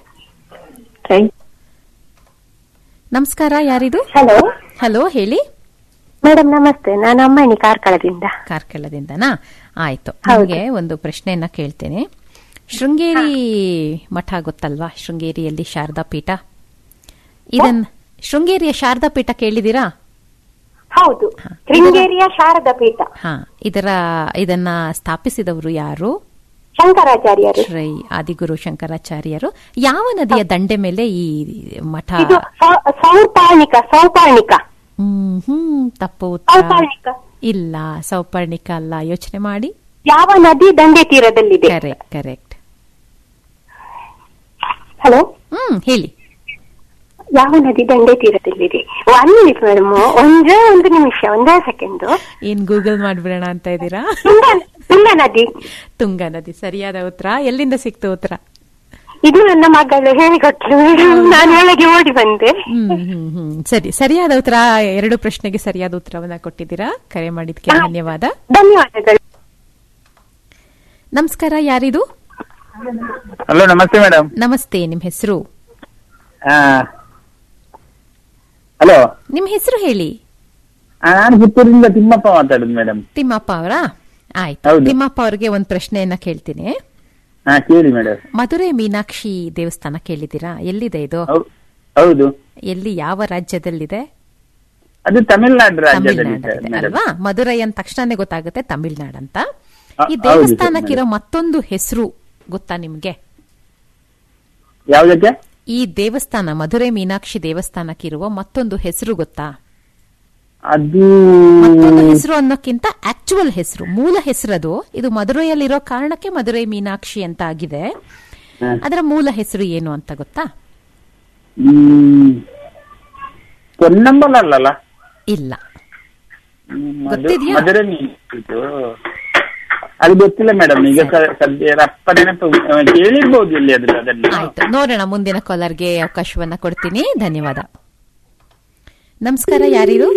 ನಮಸ್ಕಾರ ಯಾರಿದು ಹಲೋ ಹಲೋ ಹೇಳಿ ಮೇಡಮ್ ನಮಸ್ತೆ ನಾನು ಅಮ್ಮಣಿ ಕಾರ್ಕಳದಿಂದ ಕಾರ್ಕಳದಿಂದನಾ ಆಯ್ತು ನಿಮಗೆ ಒಂದು ಪ್ರಶ್ನೆಯನ್ನ ಕೇಳ್ತೇನೆ ಶೃಂಗೇರಿ ಮಠ ಗೊತ್ತಲ್ವಾ ಶೃಂಗೇರಿಯಲ್ಲಿ ಶಾರದಾ ಪೀಠ ಇದನ್ನ ಶೃಂಗೇರಿಯ ಶಾರದಾ ಪೀಠ ಕೇಳಿದೀರಾ ಹೌದು ಶೃಂಗೇರಿಯ ಶಾರದಾ ಪೀಠ ಹಾ ಇದರ ಇದನ್ನ ಸ್ಥಾಪಿಸಿದವರು ಯಾರು ಶಂಕರಾಚಾರ್ಯರು ಶ್ರೀ ಆದಿಗುರು ಶಂಕರಾಚಾರ್ಯರು ಯಾವ ನದಿಯ ದಂಡೆ ಮೇಲೆ ಈ ಮಠ ಇದು ಸೌ- ಸೌಪಾರ್ಣಿಕ ಸೌಪಾರ್ಣಿಕ ಹ್ಮ್ ಹ್ಮ್ ತಪ್ಪು ಉತ್ತರ ಸೌಪಾರ್ಣಿಕ ಇಲ್ಲ ಸೌಪರ್ಣಿಕ ಅಲ್ಲ ಯೋಚನೆ ಮಾಡಿ ಯಾವ ನದಿ ದಂಡೆ ತೀರದಲ್ಲಿದೆ ಕರೆಕ್ಟ್ ಕರೆಕ್ಟ್ ಹಲೋ ಹ್ಮ್ ಹೇಳಿ ಯಾವ ನದಿ ದಂಡೆ ತೀರದಲ್ಲಿದೆ ಒನ್ ಮಿನಿಟ್ ಮೇಡಮ್ ಒಂದೇ ಒಂದು ನಿಮಿಷ ಒಂದೇ ಸೆಕೆಂಡ್ ಏನ್ ಗೂಗಲ್ ಮಾಡ್ಬಿಡೋಣ ಅಂತ ಇದ್ದೀರಾ ತುಂಗಾ ನದಿ ತುಂಗಾ ನದಿ ಸರಿಯಾದ ಉತ್ತರ ಎಲ್ಲಿಂದ ಸಿಕ್ತು ಉತ್ತರ ಇದು ನನ್ನ ಮಗಳು ಹೇಳಿಕೊಟ್ಲು ಮೇಡಮ್ ನಾನು ಒಳಗೆ ಓಡಿ ಬಂದೆ ಹ್ಮ್ ಹ್ಮ್ ಹ್ಮ್ ಸರಿ ಸರಿಯಾದ ಉತ್ತರ ಎರಡು ಪ್ರಶ್ನೆಗೆ ಸರಿಯಾದ ಉತ್ತರವನ್ನ ಕೊಟ್ಟಿದ್ದೀರಾ ಕರೆ ಮಾಡಿದ್ಕೆ ಧನ್ಯವಾದ ಧನ್ಯವಾದಗಳು ನಮಸ್ಕಾರ ಯಾರಿದು ಹಲೋ ನಮಸ್ತೆ ಮೇಡಮ್ ನಮಸ್ತೆ ನಿಮ್ ಹೆಸರು ಹಲೋ ನಿಮ್ ಹೆಸರು ಹೇಳಿ ನಾನು ಪುತ್ತೂರಿಂದ ತಿಮ್ಮಪ್ಪ ಮಾತಾಡುದು ಮೇಡಮ್ ತಿಮ್ಮಪ್ಪ ಅವರಾ ಆಯ್ತು ಹೌದು. ತಿಮ್ಮಪ್ಪ ಅವ್ರಿಗೆ ಒಂದು ಪ್ರಶ್ನೆಯನ್ನ ಕೇಳ್ತೀನಿ ಹಾ ಕೇಳಿ ಮೇಡಮ್ ಮಧುರೈ ಮೀನಾಕ್ಷಿ ದೇವಸ್ಥಾನ ಕೇಳಿದ್ದೀರಾ ಎಲ್ಲಿದೆ ಇದು ಹೌದು ಎಲ್ಲಿ ಯಾವ ರಾಜ್ಯದಲ್ಲಿದೆ ಅದು ತಮಿಳ್ನಾಡು ರಾಜ್ಯದಲ್ಲಿ ತಮಿಳ್ನಾಡಲ್ಲಿದೆ ಮೇಡಮ್ ಅಲ್ವಾ ಮಧುರೈ ಅಂದ ತಕ್ಷಣನೇ ಗೊತ್ತಾಗುತ್ತೆ ತಮಿಳ್ನಾಡು ಅಂತ ಹ- ಈ ಹೌದು ದೇವಸ್ಥಾನಕ್ಕಿರೋ ಮೇಡಮ್. ಮತ್ತೊಂದು ಹೆಸರು ಗೊತ್ತಾ ನಿಮ್ಗೆ ಯಾವ್ದಕ್ಕೆ ಈ ದೇವಸ್ಥಾನ ಮಧುರೈ ಮೀನಾಕ್ಷಿ ದೇವಸ್ಥಾನಕ್ಕಿರುವ ಮತ್ತೊಂದು ಹೆಸರು ಗೊತ್ತಾ ಅದು ಮತ್ತೊಂದು ಹೆಸರು ಅನ್ನೋಕ್ಕಿಂತ ಆಕ್ಚುಯಲ್ ಹೆಸರು ಮೂಲ ಹೆಸರದು ಇದು ಮಧುರೈಯಲ್ಲಿರೋ ಕಾರಣಕ್ಕೆ ಮಧುರೈ ಮೀನಾಕ್ಷಿ ಅಂತ ಆಗಿದೆ ಅದರ ಮೂಲ ಹೆಸರು ಏನು ಅಂತ ಗೊತ್ತಾ ಹ್ಮ್ ಪೊನ್ನಂಬಲ ಅಲ್ಲಲ್ಲ ಇಲ್ಲ ಹ್ಮ್, ಅದು ಗೊತ್ತಿದ್ಯಾ? ಮಧುರೆ ಮೀನು ಇದು. ಅದು ಗೊತ್ತಿಲ್ಲ ಮೇಡಮ್ ಈಗ ಸ- ಸದ್ಯ ರಪ್ಪ ನೆನಪು ಆ, ಕೇಳಿರ್ಬೋದು ಇಲ್ಲಿ ಅದ್ರ ಅದನ್ನ ಆಯ್ತು ನೋಡೋಣ ಮುಂದಿನ ಕಾಲರ್ಗೆ ಅವಕಾಶವನ್ನ ಕೊಡ್ತೀನಿ ಧನ್ಯವಾದ ನಮಸ್ಕಾರ ಯಾರಿದು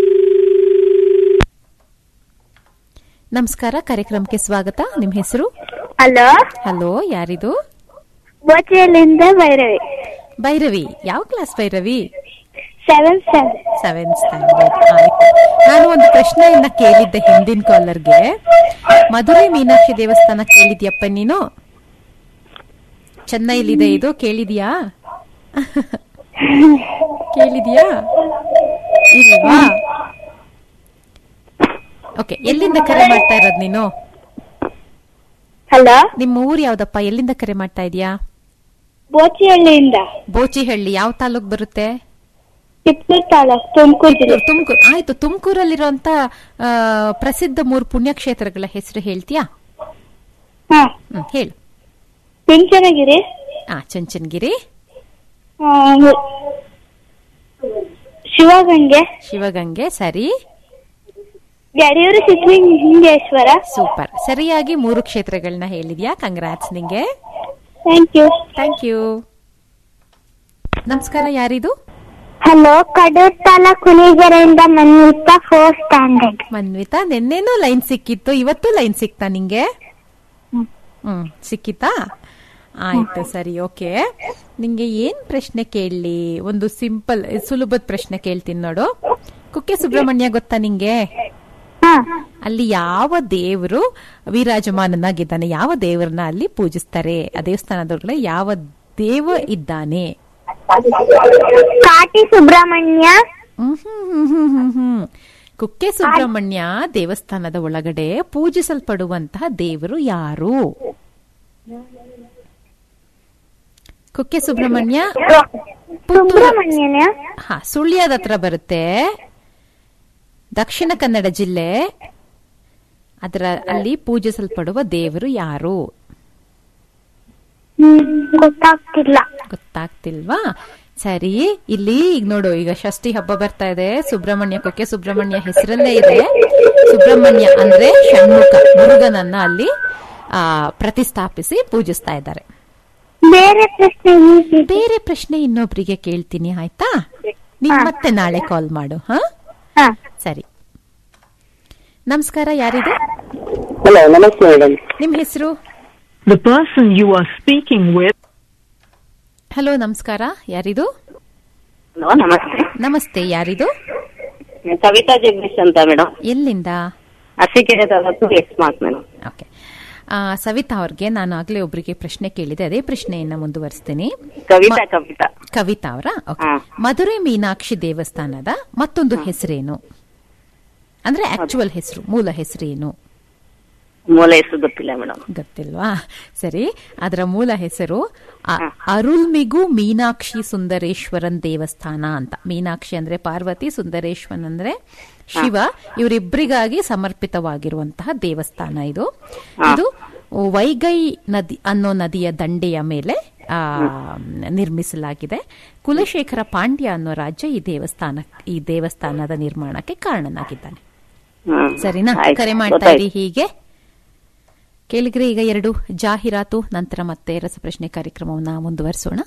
ನಮಸ್ಕಾರ ಕಾರ್ಯಕ್ರಮಕ್ಕೆ ಸ್ವಾಗತ ನಿಮ್ ಹೆಸರು ಹಲೋ ಹಲೋ ಯಾರಿದು ಬೋಚೆಯಲ್ಲಿಂದ ಭೈರವಿ ಭೈರವಿ ಯಾವ class Bhairavi seven seven seventh standard ಆಯ್ತು ನಾನು ಒಂದು ಪ್ರಶ್ನೆಯನ್ನ ಕೇಳಿದ್ದೆ ಹಿಂದಿನ ಕಾಲರ್ಗೆ ಮಧುರೈ ಮೀನಾಕ್ಷಿ ದೇವಸ್ಥಾನ ಕೇಳಿದ್ಯಪ್ಪ ನೀನು ಚೆನ್ನೈಲಿದೆ ಇದು ಕೇಳಿದ್ಯಾ ಕೇಳಿದ್ಯಾ ಇಲ್ವಾ ಓಕೆ ಎಲ್ಲಿಂದ ಕರೆ ಮಾಡ್ತಾ ಇರೋದ್ ನೀನು ಹಲೋ ನಿಮ್ಮ ಊರು ಯಾವ್ದಪ್ಪ ಎಲ್ಲಿಂದ ಕರೆ ಮಾಡ್ತಾ ಇದೀಯಾ ಬೋಚಿಹಳ್ಳಿಯಿಂದ ಬೋಚಿಹಳ್ಳಿ ಯಾವ ತಾಲೂಕ್ ಬರುತ್ತೆ ತಿಪ್ಪೂರು ತಾಲೂಕು ತುಮಕೂರು ಜಿಲ್ಲೆ ತುಮಕೂರು ಆಯ್ತು ತುಮಕೂರಲ್ಲಿರುವಂತ ಆ, ಪ್ರಸಿದ್ಧ ಮೂರು ಪುಣ್ಯಕ್ಷೇತ್ರಗಳ ಹೆಸರು ಹೇಳ್ತೀಯಾ ಹಾ ಹ್ಮ್ ಹೇಳು ಚುಂಚನಗಿರಿ ಆ ಚುಂಚನಗಿರಿ ಆ, ಶಿವಗಂಗೆ ಶಿವಗಂಗೆ ಸರಿ ಯಡಿಯೂರು ಸಿದ್ದಲಿಂಗೇಶ್ವರ ಸೂಪರ್ ಸರಿಯಾಗಿ ಮೂರು ಕ್ಷೇತ್ರಗಳನ್ನ ಹೇಳಿದ್ಯಾ ಕಂಗ್ರಾಟ್ಸ್ ನಿಂಗೆ ಥ್ಯಾಂಕ್ ಯು ಥ್ಯಾಂಕ್ ಯು ನಮಸ್ಕಾರ ಯಾರಿದು ಹಲೋ ಕಡೂರ್ ತಾಲೂಕು ಕುಣಿಗೆರೆಯಿಂದ ಮನ್ವಿತಾ ಫೋರ್ ಸ್ಟ್ಯಾಂಡರ್ಡ್ ಮನ್ವಿತಾ ನಿನ್ನೆನೂ ಲೈನ್ ಸಿಕ್ಕಿತ್ತು ಇವತ್ತು ಲೈನ್ ಸಿಕ್ತಾ ನಿಂಗೆ ಹ್ಮ್ ಸಿಕ್ಕಿತಾ ಆಯ್ತು ಸರಿ ಓಕೆ ನಿಂಗೆ ಏನ್ ಪ್ರಶ್ನೆ ಕೇಳಲಿ ಒಂದು ಸಿಂಪಲ್ ಸುಲಭದ ಪ್ರಶ್ನೆ ಕೇಳ್ತೀನಿ ನೋಡು ಕುಕ್ಕೆ ಸುಬ್ರಹ್ಮಣ್ಯ ಗೊತ್ತಾ ನಿಂಗೆ ಅಲ್ಲಿ ಯಾವ ದೇವರು ವಿರಾಜಮಾನನಾಗಿದ್ದಾನೆ ಯಾವ ದೇವರನ್ನ ಅಲ್ಲಿ ಪೂಜಿಸ್ತಾರೆ ಆ ದೇವಸ್ಥಾನದೊಳಗಡೆ ಯಾವ ದೇವ ಇದ್ದಾನೆ ಕಾಟಿ ಸುಬ್ರಹ್ಮಣ್ಯ ಹ್ಮ್ ಹ್ಮ್ ಹ್ಮ್ ಹ್ಮ್ ಹ್ಮ್ ಹ್ಮ್. ಕುಕ್ಕೆ ಸುಬ್ರಹ್ಮಣ್ಯ ದೇವಸ್ಥಾನದ ಒಳಗಡೆ ಪೂಜಿಸಲ್ಪಡುವಂತಹ ದೇವರು ಯಾರು ಕುಕ್ಕೆ ಸುಬ್ರಹ್ಮಣ್ಯ ಸುಬ್ರಹ್ಮಣ್ಯನ ಹಾ ಸುಳ್ಯದ ಹತ್ರ ಬರುತ್ತೆ ದಕ್ಷಿಣ ಕನ್ನಡ ಜಿಲ್ಲೆ ಅದರ ಅಲ್ಲಿ ಪೂಜಿಸಲ್ಪಡುವ ದೇವರು ಯಾರು ಗೊತ್ತಾಗ್ತಿಲ್ಲ ಗೊತ್ತಾಗ್ತಿಲ್ವಾ ಸರಿ ಇಲ್ಲಿ ಈಗ ನೋಡು ಈಗ ಷಷ್ಠಿ ಹಬ್ಬ ಬರ್ತಾ ಇದೆ ಸುಬ್ರಹ್ಮಣ್ಯ ಕೊಕ್ಕೆ ಸುಬ್ರಹ್ಮಣ್ಯ ಹೆಸರಲ್ಲೇ ಇದೆ ಸುಬ್ರಹ್ಮಣ್ಯ ಅಂದ್ರೆ ಷಣ್ಮುಖ ಮುರುಗನನ್ನ ಅಲ್ಲಿ ಆ, ಪ್ರತಿಷ್ಠಾಪಿಸಿ ಪೂಜಿಸ್ತಾ ಇದ್ದಾರೆ ಬೇರೆ ಪ್ರಶ್ನೆ ಹೀಗಿದೆ. ಬೇರೆ ಪ್ರಶ್ನೆ ಇನ್ನೊಬ್ರಿಗೆ ಕೇಳ್ತೀನಿ ಆಯ್ತಾ ನೀನ್ ಮತ್ತೆ ನಾಳೆ ಕಾಲ್ ಮಾಡು ಹಾ ಸರಿ ನಮಸ್ಕಾರ ಯಾರಿದು ಹಲೋ ನಮಸ್ತೆ ಮೇಡಮ್ ನಿಮ್ ಹೆಸರು The person you are speaking with hello ನಮಸ್ಕಾರ ಯಾರಿದು ಹಲೋ ನಮಸ್ತೆ ನಮಸ್ತೆ ಯಾರಿದು ಕವಿತಾ ಜಗದೀಶ್ ಅಂತ ಮೇಡಮ್ ಎಲ್ಲಿಂದ Arsikere taluk X mark madam okay ಆ, ಸವಿತಾ ಅವ್ರಿಗೆ ನಾನು ಆಗ್ಲೇ ಒಬ್ರಿಗೆ ಪ್ರಶ್ನೆ ಕೇಳಿದೆ ಅದೇ ಪ್ರಶ್ನೆಯನ್ನ ಮುಂದುವರಿಸ್ತೀನಿ ಕವಿತಾ ಕವಿತಾ ಕವಿತಾ ಅವರ ಓಕೆ ಮಧುರೈ ಮೀನಾಕ್ಷಿ ದೇವಸ್ಥಾನದ ಮತ್ತೊಂದು ಹೆಸರೇನು ಅಂದ್ರೆ ಆಕ್ಚುಯಲ್ ಹೆಸರು ಮೂಲ ಹೆಸರೇನು ಮೂಲ ಹೆಸರು ಗೊತ್ತಿಲ್ಲ ಮೇಡಮ್ ಗೊತ್ತಿಲ್ವಾ ಸರಿ ಅದರ ಮೂಲ ಹೆಸರು ಅ- ಅರುಳ್ಮಿಗು ಮೀನಾಕ್ಷಿ ಸುಂದರೇಶ್ವರನ್ ದೇವಸ್ಥಾನ ಅಂತ ಮೀನಾಕ್ಷಿ ಅಂದ್ರೆ ಪಾರ್ವತಿ ಸುಂದರೇಶ್ವರನ್ ಅಂದ್ರೆ ಶಿವ ಇವರಿಬ್ಬರಿಗಾಗಿ ಸಮರ್ಪಿತವಾಗಿರುವಂತಹ ದೇವಸ್ಥಾನ ಇದು ಇದು ವೈಗೈ ನದಿ ಅನ್ನೋ ನದಿಯ ದಂಡೆಯ ಮೇಲೆ ಆ, ನಿರ್ಮಿಸಲಾಗಿದೆ ಕುಲಶೇಖರ ಪಾಂಡ್ಯ ಅನ್ನೋ ರಾಜ್ಯ ಈ ದೇವಸ್ಥಾನ ಈ ದೇವಸ್ಥಾನದ ನಿರ್ಮಾಣಕ್ಕೆ ಕಾರಣನಾಗಿದ್ದಾನೆ ಸರಿನಾ ಆಯ್ತು, ಕರೆ ಮಾಡ್ತಾ ಗೊತ್ತಾಯ್ತು. ಇರಿ ಹೀಗೆ ಕೇಳಿದ್ರೆ ಈಗ ಎರಡು ಜಾಹೀರಾತು ನಂತರ ಮತ್ತೆ ರಸಪ್ರಶ್ನೆ ಕಾರ್ಯಕ್ರಮವನ್ನ ಮುಂದುವರಿಸೋಣ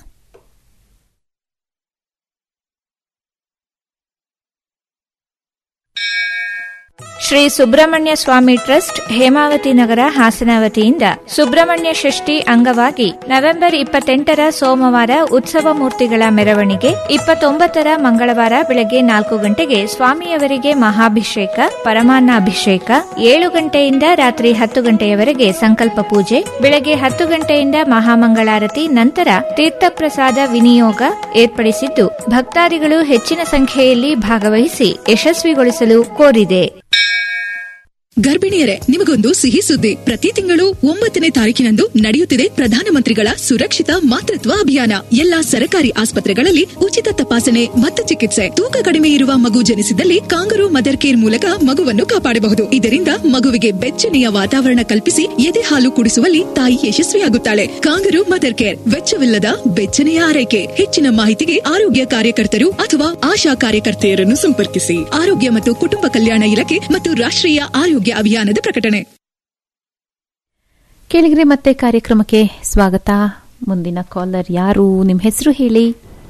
ಶ್ರೀ ಸುಬ್ರಹ್ಮಣ್ಯ ಸ್ವಾಮಿ ಟ್ರಸ್ಟ್ ಹೇಮಾವತಿ ನಗರ ಹಾಸನ ವತಿಯಿಂದ ಸುಬ್ರಹ್ಮಣ್ಯ ಷಷ್ಠಿ ಅಂಗವಾಗಿ ನವೆಂಬರ್ ಇಪ್ಪತ್ತೆಂಟರ ಸೋಮವಾರ ಉತ್ಸವ ಮೂರ್ತಿಗಳ ಮೆರವಣಿಗೆ ಇಪ್ಪತ್ತೊಂಬತ್ತರ ಮಂಗಳವಾರ ಬೆಳಗ್ಗೆ ನಾಲ್ಕು ಗಂಟೆಗೆ ಸ್ವಾಮಿಯವರಿಗೆ ಮಹಾಭಿಷೇಕ ಪರಮಾನ್ನಾಭಿಷೇಕ ಏಳು ಗಂಟೆಯಿಂದ ರಾತ್ರಿ ಹತ್ತು ಗಂಟೆಯವರೆಗೆ ಸಂಕಲ್ಪ ಪೂಜೆ ಬೆಳಗ್ಗೆ ಹತ್ತು ಗಂಟೆಯಿಂದ ಮಹಾಮಂಗಳಾರತಿ ನಂತರ ತೀರ್ಥಪ್ರಸಾದ ವಿನಿಯೋಗ ಏರ್ಪಡಿಸಿದ್ದು ಭಕ್ತಾದಿಗಳು ಹೆಚ್ಚಿನ ಸಂಖ್ಯೆಯಲ್ಲಿ ಭಾಗವಹಿಸಿ ಯಶಸ್ವಿಗೊಳಿಸಲು ಕೋರಿದೆ ಗರ್ಭಿಣಿಯರೇ ನಿಮಗೊಂದು ಸಿಹಿ ಸುದ್ದಿ ಪ್ರತಿ ತಿಂಗಳು ಒಂಬತ್ತನೇ ತಾರೀಕಿನಂದು ನಡೆಯುತ್ತಿದೆ ಪ್ರಧಾನಮಂತ್ರಿಗಳ ಸುರಕ್ಷಿತ ಮಾತೃತ್ವ ಅಭಿಯಾನ ಎಲ್ಲಾ ಸರ್ಕಾರಿ ಆಸ್ಪತ್ರೆಗಳಲ್ಲಿ ಉಚಿತ ತಪಾಸಣೆ ಮತ್ತು ಚಿಕಿತ್ಸೆ ತೂಕ ಕಡಿಮೆ ಇರುವ ಮಗು ಜನಿಸಿದಲ್ಲಿ ಕಾಂಗರು ಮದರ್ ಕೇರ್ ಮೂಲಕ ಮಗುವನ್ನು ಕಾಪಾಡಬಹುದು ಇದರಿಂದ ಮಗುವಿಗೆ ಬೆಚ್ಚನೆಯ ವಾತಾವರಣ ಕಲ್ಪಿಸಿ ಎದೆ ಹಾಲು ಕುಡಿಸುವಲ್ಲಿ ತಾಯಿ ಯಶಸ್ವಿಯಾಗುತ್ತಾಳೆ ಕಾಂಗರು ಮದರ್ ಕೇರ್ ವೆಚ್ಚವಿಲ್ಲದ ಬೆಚ್ಚನೆಯ ಆರೈಕೆ ಹೆಚ್ಚಿನ ಮಾಹಿತಿಗೆ ಆರೋಗ್ಯ ಕಾರ್ಯಕರ್ತರು ಅಥವಾ ಆಶಾ ಕಾರ್ಯಕರ್ತೆಯರನ್ನು ಸಂಪರ್ಕಿಸಿ ಆರೋಗ್ಯ ಮತ್ತು ಕುಟುಂಬ ಕಲ್ಯಾಣ ಇಲಾಖೆ ಮತ್ತು ರಾಷ್ಟ್ರೀಯ ಆರೋಗ್ಯ ಅಭಿಯಾನದ ಪ್ರಕಟಣೆ ಕೇಳಿಗ್ರೆ ಮತ್ತೆ ಕಾರ್ಯಕ್ರಮಕ್ಕೆ ಸ್ವಾಗತ ಮುಂದಿನ ಕಾಲರ್ ಯಾರು ನಿಮ್ ಹೆಸರು ಹೇಳಿ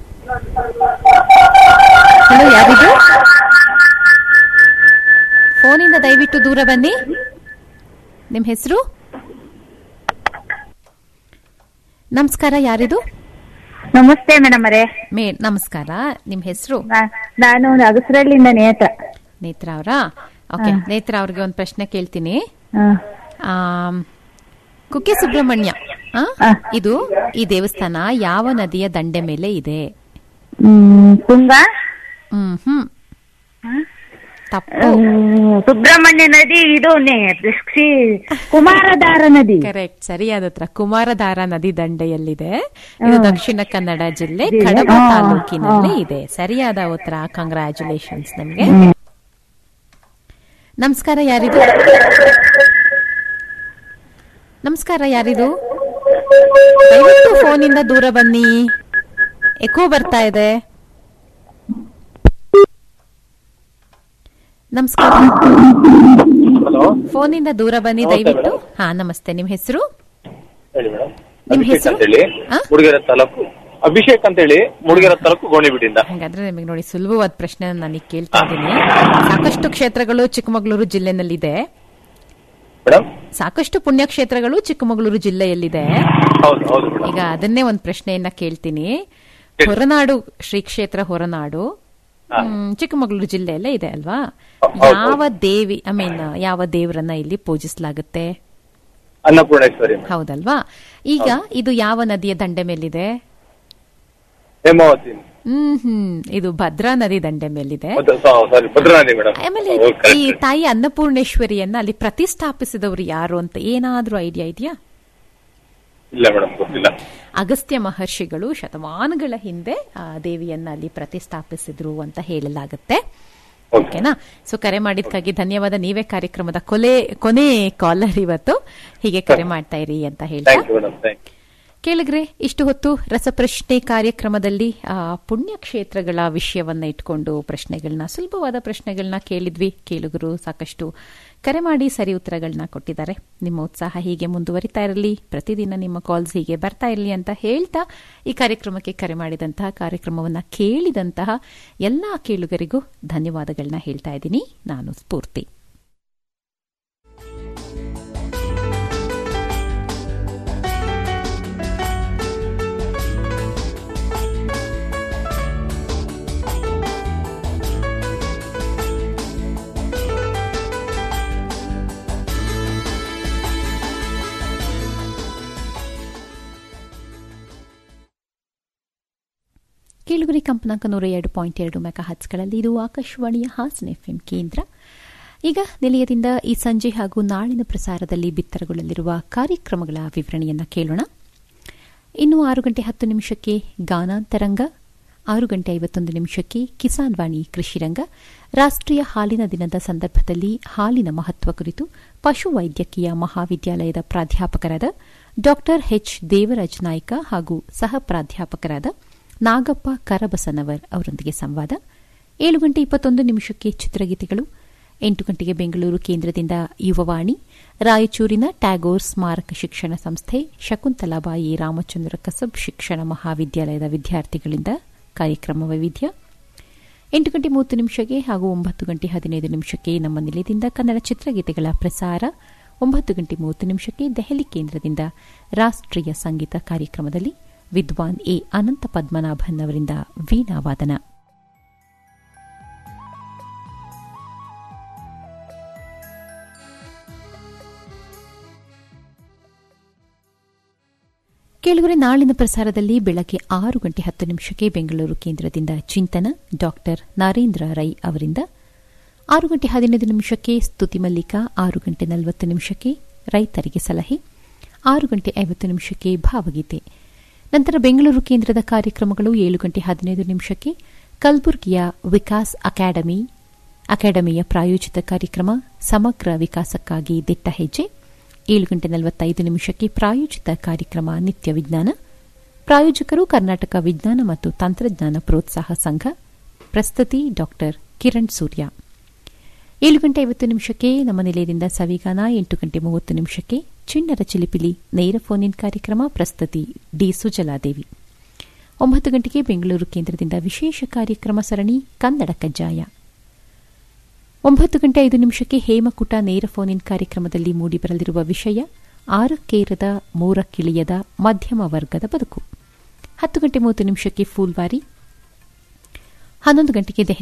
ಹಲೋ ಯಾರಿದು ಫೋನಿಂದ ದಯವಿಟ್ಟು ದೂರ ಬನ್ನಿ ನಿಮ್ ಹೆಸರು ನಮಸ್ಕಾರ ಯಾರಿದು ನಮಸ್ತೆ ಮೇಡಮ್ ಅವರೇ ಮೇ ನಮಸ್ಕಾರ ನಿಮ್ ಹೆಸರು ನಾನು ಅಗಸರಳ್ಳಿಯಿಂದ ನೇತ್ರ ನೇತ್ರ ಅವರಾ ಓಕೆ ನೇತ್ರ ಅವ್ರಿಗೆ ಒಂದು ಪ್ರಶ್ನೆ ಕೇಳ್ತೀನಿ ಆಮ್, ಕುಕ್ಕೆ ಸುಬ್ರಹ್ಮಣ್ಯ ಆ? ಇದು ಈ ದೇವಸ್ಥಾನ ಯಾವ ನದಿಯ ದಂಡೆ ಮೇಲೆ ಇದೆ ಹ್ಮ್, ತುಂಗ ಹ್ಮ್ ಹ್ಮ್ ತಪ್ಪು ಹ್ಮ್, ಸುಬ್ರಹ್ಮಣ್ಯ ನದಿ ಇದು ನೆ- ಶ್ರೀ- ಕುಮಾರಧಾರ ನದಿ ಕರೆಕ್ಟ್ ಸರಿಯಾದ ಹತ್ರ ಕುಮಾರಧಾರ ನದಿ ದಂಡೆಯಲ್ಲಿದೆ ಇದು ಹ್ಮ್. ದಕ್ಷಿಣ ಕನ್ನಡ ಜಿಲ್ಲೆ ಜಿಲ್ಲೆ. ಕಡಬ ಹಾ, ತಾಲೂಕಿನಲ್ಲಿ ಹಾ. ಇದೆ ಸರಿಯಾದ ಉತ್ತರ ಕಂಗ್ರಾಚುಲೇಷನ್ಸ್ ನಿಮ್ಗೆ ಹ್ಮ್. ನಮಸ್ಕಾರ ಯಾರಿದು ನಮಸ್ಕಾರ ಯಾರಿದು ದಯವಿಟ್ಟು ಫೋನಿಂದ ದೂರ ಬನ್ನಿ ಎಕೋ ಬರ್ತಾ ಇದೆ ನಮಸ್ಕಾರ ಫೋನಿಂದ ದೂರ ಬನ್ನಿ ನಮಸ್ತೆ ದಯವಿಟ್ಟು ಮೇಡಮ್. ಹಾ ನಮಸ್ತೆ ನಿಮ್ ಹೆಸರು ಹೇಳಿ ಮೇಡಮ್ ನಿಮ್ ಅಭಿಷೇಕ್ ಹೆಸರು? ಅಂತ ಹೇಳಿ ಆ? ಮೂಡಿಗೆರೆ ತಾಲೂಕು ಅಭಿಷೇಕ್ ಅಂತ ಹೇಳಿ ಮೂಡಿಗೆರೆ ತಾಲೂಕು ಗೋಣಿಬೀಡಿಂದ ಹಾಗಾದ್ರೆ ನಿಮಗೆ ನೋಡಿ ಸುಲಭವಾದ ಪ್ರಶ್ನೆ ನನಗೆ ಕೇಳ್ತಾ ಇದ್ದೀನಿ ಸಾಕಷ್ಟು ಕ್ಷೇತ್ರಗಳು ಚಿಕ್ಕಮಗಳೂರು ಜಿಲ್ಲೆನಲ್ಲಿದೆ ಮೇಡಮ್ ಸಾಕಷ್ಟು ಪುಣ್ಯಕ್ಷೇತ್ರಗಳು ಚಿಕ್ಕಮಗಳೂರು ಜಿಲ್ಲೆಯಲ್ಲಿದೆ ಹೌದು ಹೌದು ಮೇಡಮ್ ಈಗ ಅದನ್ನೇ ಒಂದು ಪ್ರಶ್ನೆಯನ್ನ ಕೇಳ್ತೀನಿ ಹೊರನಾಡು ಶ್ರೀ ಕ್ಷೇತ್ರ ಹೊರನಾಡು ಹ್ಮ್, ಚಿಕ್ಕಮಗಳೂರು ಜಿಲ್ಲೆಯಲ್ಲೇ ಇದೆ ಅಲ್ವಾ ಯಾವ ದೇವಿ ಐ ಮೀನ್ ಯಾವ ದೇವರನ್ನ ಇಲ್ಲಿ ಪೂಜಿಸಲಾಗುತ್ತೆ ಅನ್ನಪೂರ್ಣೇಶ್ವರಿ ಮೇಡಮ್. ಹೌದಲ್ವಾ ಈಗ ಇದು ಯಾವ ನದಿಯ ದಂಡೆ ಮೇಲಿದೆ ಹೇಮಾವತಿ ಹ್ಮ್ ಹ್ಮ್ ಇದು ಭದ್ರಾ ನದಿ ದಂಡೆ ಮೇಲಿದೆ ಸಾರಿ ಭದ್ರಾನದಿ ಮೇಡಮ್ ಆಮೇಲೆ ಹೌದು, ಈ correct. ತಾಯಿ ಅನ್ನಪೂರ್ಣೇಶ್ವರಿಯನ್ನ ಅಲ್ಲಿ ಪ್ರತಿಷ್ಠಾಪಿಸಿದವರು ಯಾರು ಅಂತ ಏನಾದ್ರೂ ಐಡಿಯಾ ಇದೆಯಾ ಇಲ್ಲ ಮೇಡಮ್ ಗೊತ್ತಿಲ್ಲ ಅಗಸ್ತ್ಯ ಮಹರ್ಷಿಗಳು ಶತಮಾನಗಳ ಹಿಂದೆ ಆ ದೇವಿಯನ್ನ ಅಲ್ಲಿ ಪ್ರತಿಷ್ಠಾಪಿಸಿದ್ರು ಅಂತ ಹೇಳಲಾಗುತ್ತೆ ಓಕೆನಾ ಸೊ ಕರೆ ಮಾಡಿದ್ಕಾಗಿ ಧನ್ಯವಾದ ನೀವೇ ಕಾರ್ಯಕ್ರಮದ ಕೊಲೆ ಕೊನೆ ಕಾಲರ್ ಇವತ್ತು ಹೀಗೆ ಕರೆ ಮಾಡ್ತಾ ಇರಿ ಅಂತ ಹೇಳ್ತಾ thank you madam thank you ಕೇಳಿದ್ರೆ ಇಷ್ಟು ಹೊತ್ತು ರಸಪ್ರಶ್ನೆ ಕಾರ್ಯಕ್ರಮದಲ್ಲಿ ಆ, ಪುಣ್ಯಕ್ಷೇತ್ರಗಳ ವಿಷಯವನ್ನ ಇಟ್ಕೊಂಡು ಪ್ರಶ್ನೆಗಳನ್ನ ಸುಲಭವಾದ ಪ್ರಶ್ನೆಗಳನ್ನ ಕೇಳಿದ್ವಿ ಕೇಳುಗರು ಸಾಕಷ್ಟು ಕರೆ ಮಾಡಿ ಸರಿ ಉತ್ತರಗಳನ್ನ ಕೊಟ್ಟಿದ್ದಾರೆ ನಿಮ್ಮ ಉತ್ಸಾಹ ಹೀಗೆ ಮುಂದುವರಿತಾ ಇರಲಿ ಪ್ರತಿದಿನ ನಿಮ್ಮ ಕಾಲ್ಸ್ ಹೀಗೆ ಬರ್ತಾ ಇರಲಿ ಅಂತ ಹೇಳ್ತಾ ಈ ಕಾರ್ಯಕ್ರಮಕ್ಕೆ ಕರೆ ಮಾಡಿದಂತಹ ಕಾರ್ಯಕ್ರಮವನ್ನ ಕೇಳಿದಂತಹ ಎಲ್ಲಾ ಕೇಳುಗರಿಗೂ ಧನ್ಯವಾದಗಳನ್ನ ಹೇಳ್ತಾ ಇದ್ದೀನಿ ನಾನು ಸ್ಫೂರ್ತಿ ಕೇಳುಗರಿ ಕಂಪನಾಂಕ ನೂರ ಎರಡು ಪಾಯಿಂಟ್ ಎರಡು ಮೆಗಾ ಹಚ್ಗಳಲ್ಲಿ ಇದು ಆಕಾಶವಾಣಿಯ ಹಾಸನ ಎಫ್ಎಂ ಕೇಂದ್ರ ಈಗ ನಿಲಯದಿಂದ ಈ ಸಂಜೆ ಹಾಗೂ ನಾಳಿನ ಪ್ರಸಾರದಲ್ಲಿ ಬಿತ್ತರಗೊಳ್ಳಲಿರುವ ಕಾರ್ಯಕ್ರಮಗಳ ವಿವರಣೆಯನ್ನು ಕೇಳೋಣ ಇನ್ನು ಆರು ಗಂಟೆ ಹತ್ತು ನಿಮಿಷಕ್ಕೆ ಗಾನಾಂತರಂಗ ಆರು ಗಂಟೆ ಐವತ್ತೊಂದು ನಿಮಿಷಕ್ಕೆ ಕಿಸಾನ್ ವಾಣಿ ಕೃಷಿರಂಗ ರಾಷ್ಟೀಯ ಹಾಲಿನ ದಿನದ ಸಂದರ್ಭದಲ್ಲಿ ಹಾಲಿನ ಮಹತ್ವ ಕುರಿತು ಪಶುವೈದ್ಯಕೀಯ ಮಹಾವಿದ್ಯಾಲಯದ ಪ್ರಾಧ್ಯಾಪಕರಾದ ಡಾ ಎಚ್ ದೇವರಾಜ್ ನಾಯ್ಕ ಹಾಗೂ ಸಹ ಪ್ರಾಧ್ಯಾಪಕರಾದ ನಾಗಪ್ಪ ಕರಬಸನವರ್ ಅವರೊಂದಿಗೆ ಸಂವಾದ ಏಳು ಗಂಟೆ ಇಪ್ಪತ್ತೊಂದು ನಿಮಿಷಕ್ಕೆ ಚಿತ್ರಗೀತೆಗಳು ಎಂಟು ಗಂಟೆಗೆ ಬೆಂಗಳೂರು ಕೇಂದ್ರದಿಂದ ಯುವವಾಣಿ ರಾಯಚೂರಿನ ಟ್ಯಾಗೋರ್ ಸ್ಮಾರಕ ಶಿಕ್ಷಣ ಸಂಸ್ಥೆ ಶಕುಂತಲಾಬಾಯಿ ರಾಮಚಂದ್ರ ಕಸಬ್ ಶಿಕ್ಷಣ ಮಹಾವಿದ್ಯಾಲಯದ ವಿದ್ಯಾರ್ಥಿಗಳಿಂದ ಕಾರ್ಯಕ್ರಮ ವೈವಿಧ್ಯ ಎಂಟು ಗಂಟೆ ಮೂವತ್ತು ನಿಮಿಷಕ್ಕೆ ಹಾಗೂ ಒಂಬತ್ತು ಗಂಟೆ ಹದಿನೈದು ನಿಮಿಷಕ್ಕೆ ನಮ್ಮ ನಿಲಯದಿಂದ ಕನ್ನಡ ಚಿತ್ರಗೀತೆಗಳ ಪ್ರಸಾರ ಒಂಬತ್ತು ಗಂಟೆ ಮೂವತ್ತು ನಿಮಿಷಕ್ಕೆ ದೆಹಲಿ ಕೇಂದ್ರದಿಂದ ರಾಷ್ಟೀಯ ಸಂಗೀತ ಕಾರ್ಯಕ್ರಮದಲ್ಲಿ ವಿದ್ವಾನ್ ಎ ಅನಂತ ಪದ್ಮನಾಭನ್ ಅವರಿಂದ ವೀಣಾವಾದನ ಕೇಳುಗರೆ ನಾಳಿನ ಪ್ರಸಾರದಲ್ಲಿ ಬೆಳಗ್ಗೆ ಆರು ಗಂಟೆ ಹತ್ತು ನಿಮಿಷಕ್ಕೆ ಬೆಂಗಳೂರು ಕೇಂದ್ರದಿಂದ ಚಿಂತನ ಡಾಕ್ಟರ್ ನರೇಂದ್ರ ರೈ ಅವರಿಂದ ಆರು ಗಂಟೆ ಹದಿನೈದು ನಿಮಿಷಕ್ಕೆ ಸ್ತುತಿ ಮಲ್ಲಿಕ ಆರು ಗಂಟೆ ನಲವತ್ತು ನಿಮಿಷಕ್ಕೆ ರೈತರಿಗೆ ಸಲಹೆ ಆರು ಗಂಟೆ ಐವತ್ತು ನಿಮಿಷಕ್ಕೆ ಭಾವಗೀತೆ ನಂತರ ಬೆಂಗಳೂರು ಕೇಂದ್ರದ ಕಾರ್ಯಕ್ರಮಗಳು ಏಳು ಗಂಟೆ ಹದಿನೈದು ನಿಮಿಷಕ್ಕೆ ಕಲಬುರಗಿಯ ವಿಕಾಸ್ ಅಕಾಡೆಮಿ ಅಕಾಡೆಮಿಯ ಪ್ರಾಯೋಜಿತ ಕಾರ್ಯಕ್ರಮ ಸಮಗ್ರ ವಿಕಾಸಕ್ಕಾಗಿ ದಿಟ್ಟ ಹೆಜ್ಜೆ ಏಳು ಗಂಟೆ ನಲವತ್ತೈದು ನಿಮಿಷಕ್ಕೆ ಪ್ರಾಯೋಜಿತ ಕಾರ್ಯಕ್ರಮ ನಿತ್ಯ ವಿಜ್ಞಾನ ಪ್ರಾಯೋಜಕರು ಕರ್ನಾಟಕ ವಿಜ್ಞಾನ ಮತ್ತು ತಂತ್ರಜ್ಞಾನ ಪ್ರೋತ್ಸಾಹ ಸಂಘ ಪ್ರಸ್ತುತಿ ಡಾಕ್ಟರ್ ಕಿರಣ್ ಸೂರ್ಯ ಏಳು ಗಂಟೆ ಐವತ್ತು ನಿಮಿಷಕ್ಕೆ ನಮ್ಮ ನಿಲಯದಿಂದ ಸವಿಗಾನ ಎಂಟು ಗಂಟೆ ಮೂವತ್ತು ನಿಮಿಷಕ್ಕೆ ಚಿಣ್ಣರ ಚಿಲಿಪಿಲಿ ನೇರ ಫೋನ್ ಇನ್ ಕಾರ್ಯಕ್ರಮ ಪ್ರಸ್ತುತಿ ಡಿ ಸುಜಲಾದೇವಿ ಒಂಬತ್ತು ಗಂಟೆಗೆ ಬೆಂಗಳೂರು ಕೇಂದ್ರದಿಂದ ವಿಶೇಷ ಕಾರ್ಯಕ್ರಮ ಸರಣಿ ಕನ್ನಡ ಕಜ್ಜಾಯ ಒಂಬತ್ತು ಗಂಟೆ ಐದು ನಿಮಿಷಕ್ಕೆ ಹೇಮಕುಟ ನೇರ ಫೋನ್ ಇನ್ ಕಾರ್ಯಕ್ರಮದಲ್ಲಿ ಮೂಡಿಬರಲಿರುವ ವಿಷಯ ಆರಕ್ಕೇರದ ಮೂರಕ್ಕಿಳಿಯದ ಮಧ್ಯಮ ವರ್ಗದ ಬದುಕು ಹತ್ತು ಗಂಟೆ ಮೂವತ್ತು ನಿಮಿಷಕ್ಕೆ ಫೂಲ್ವಾರಿ ಹನ್ನೊಂದು ಗಂಟೆಗೆ ದೆಹಲಿ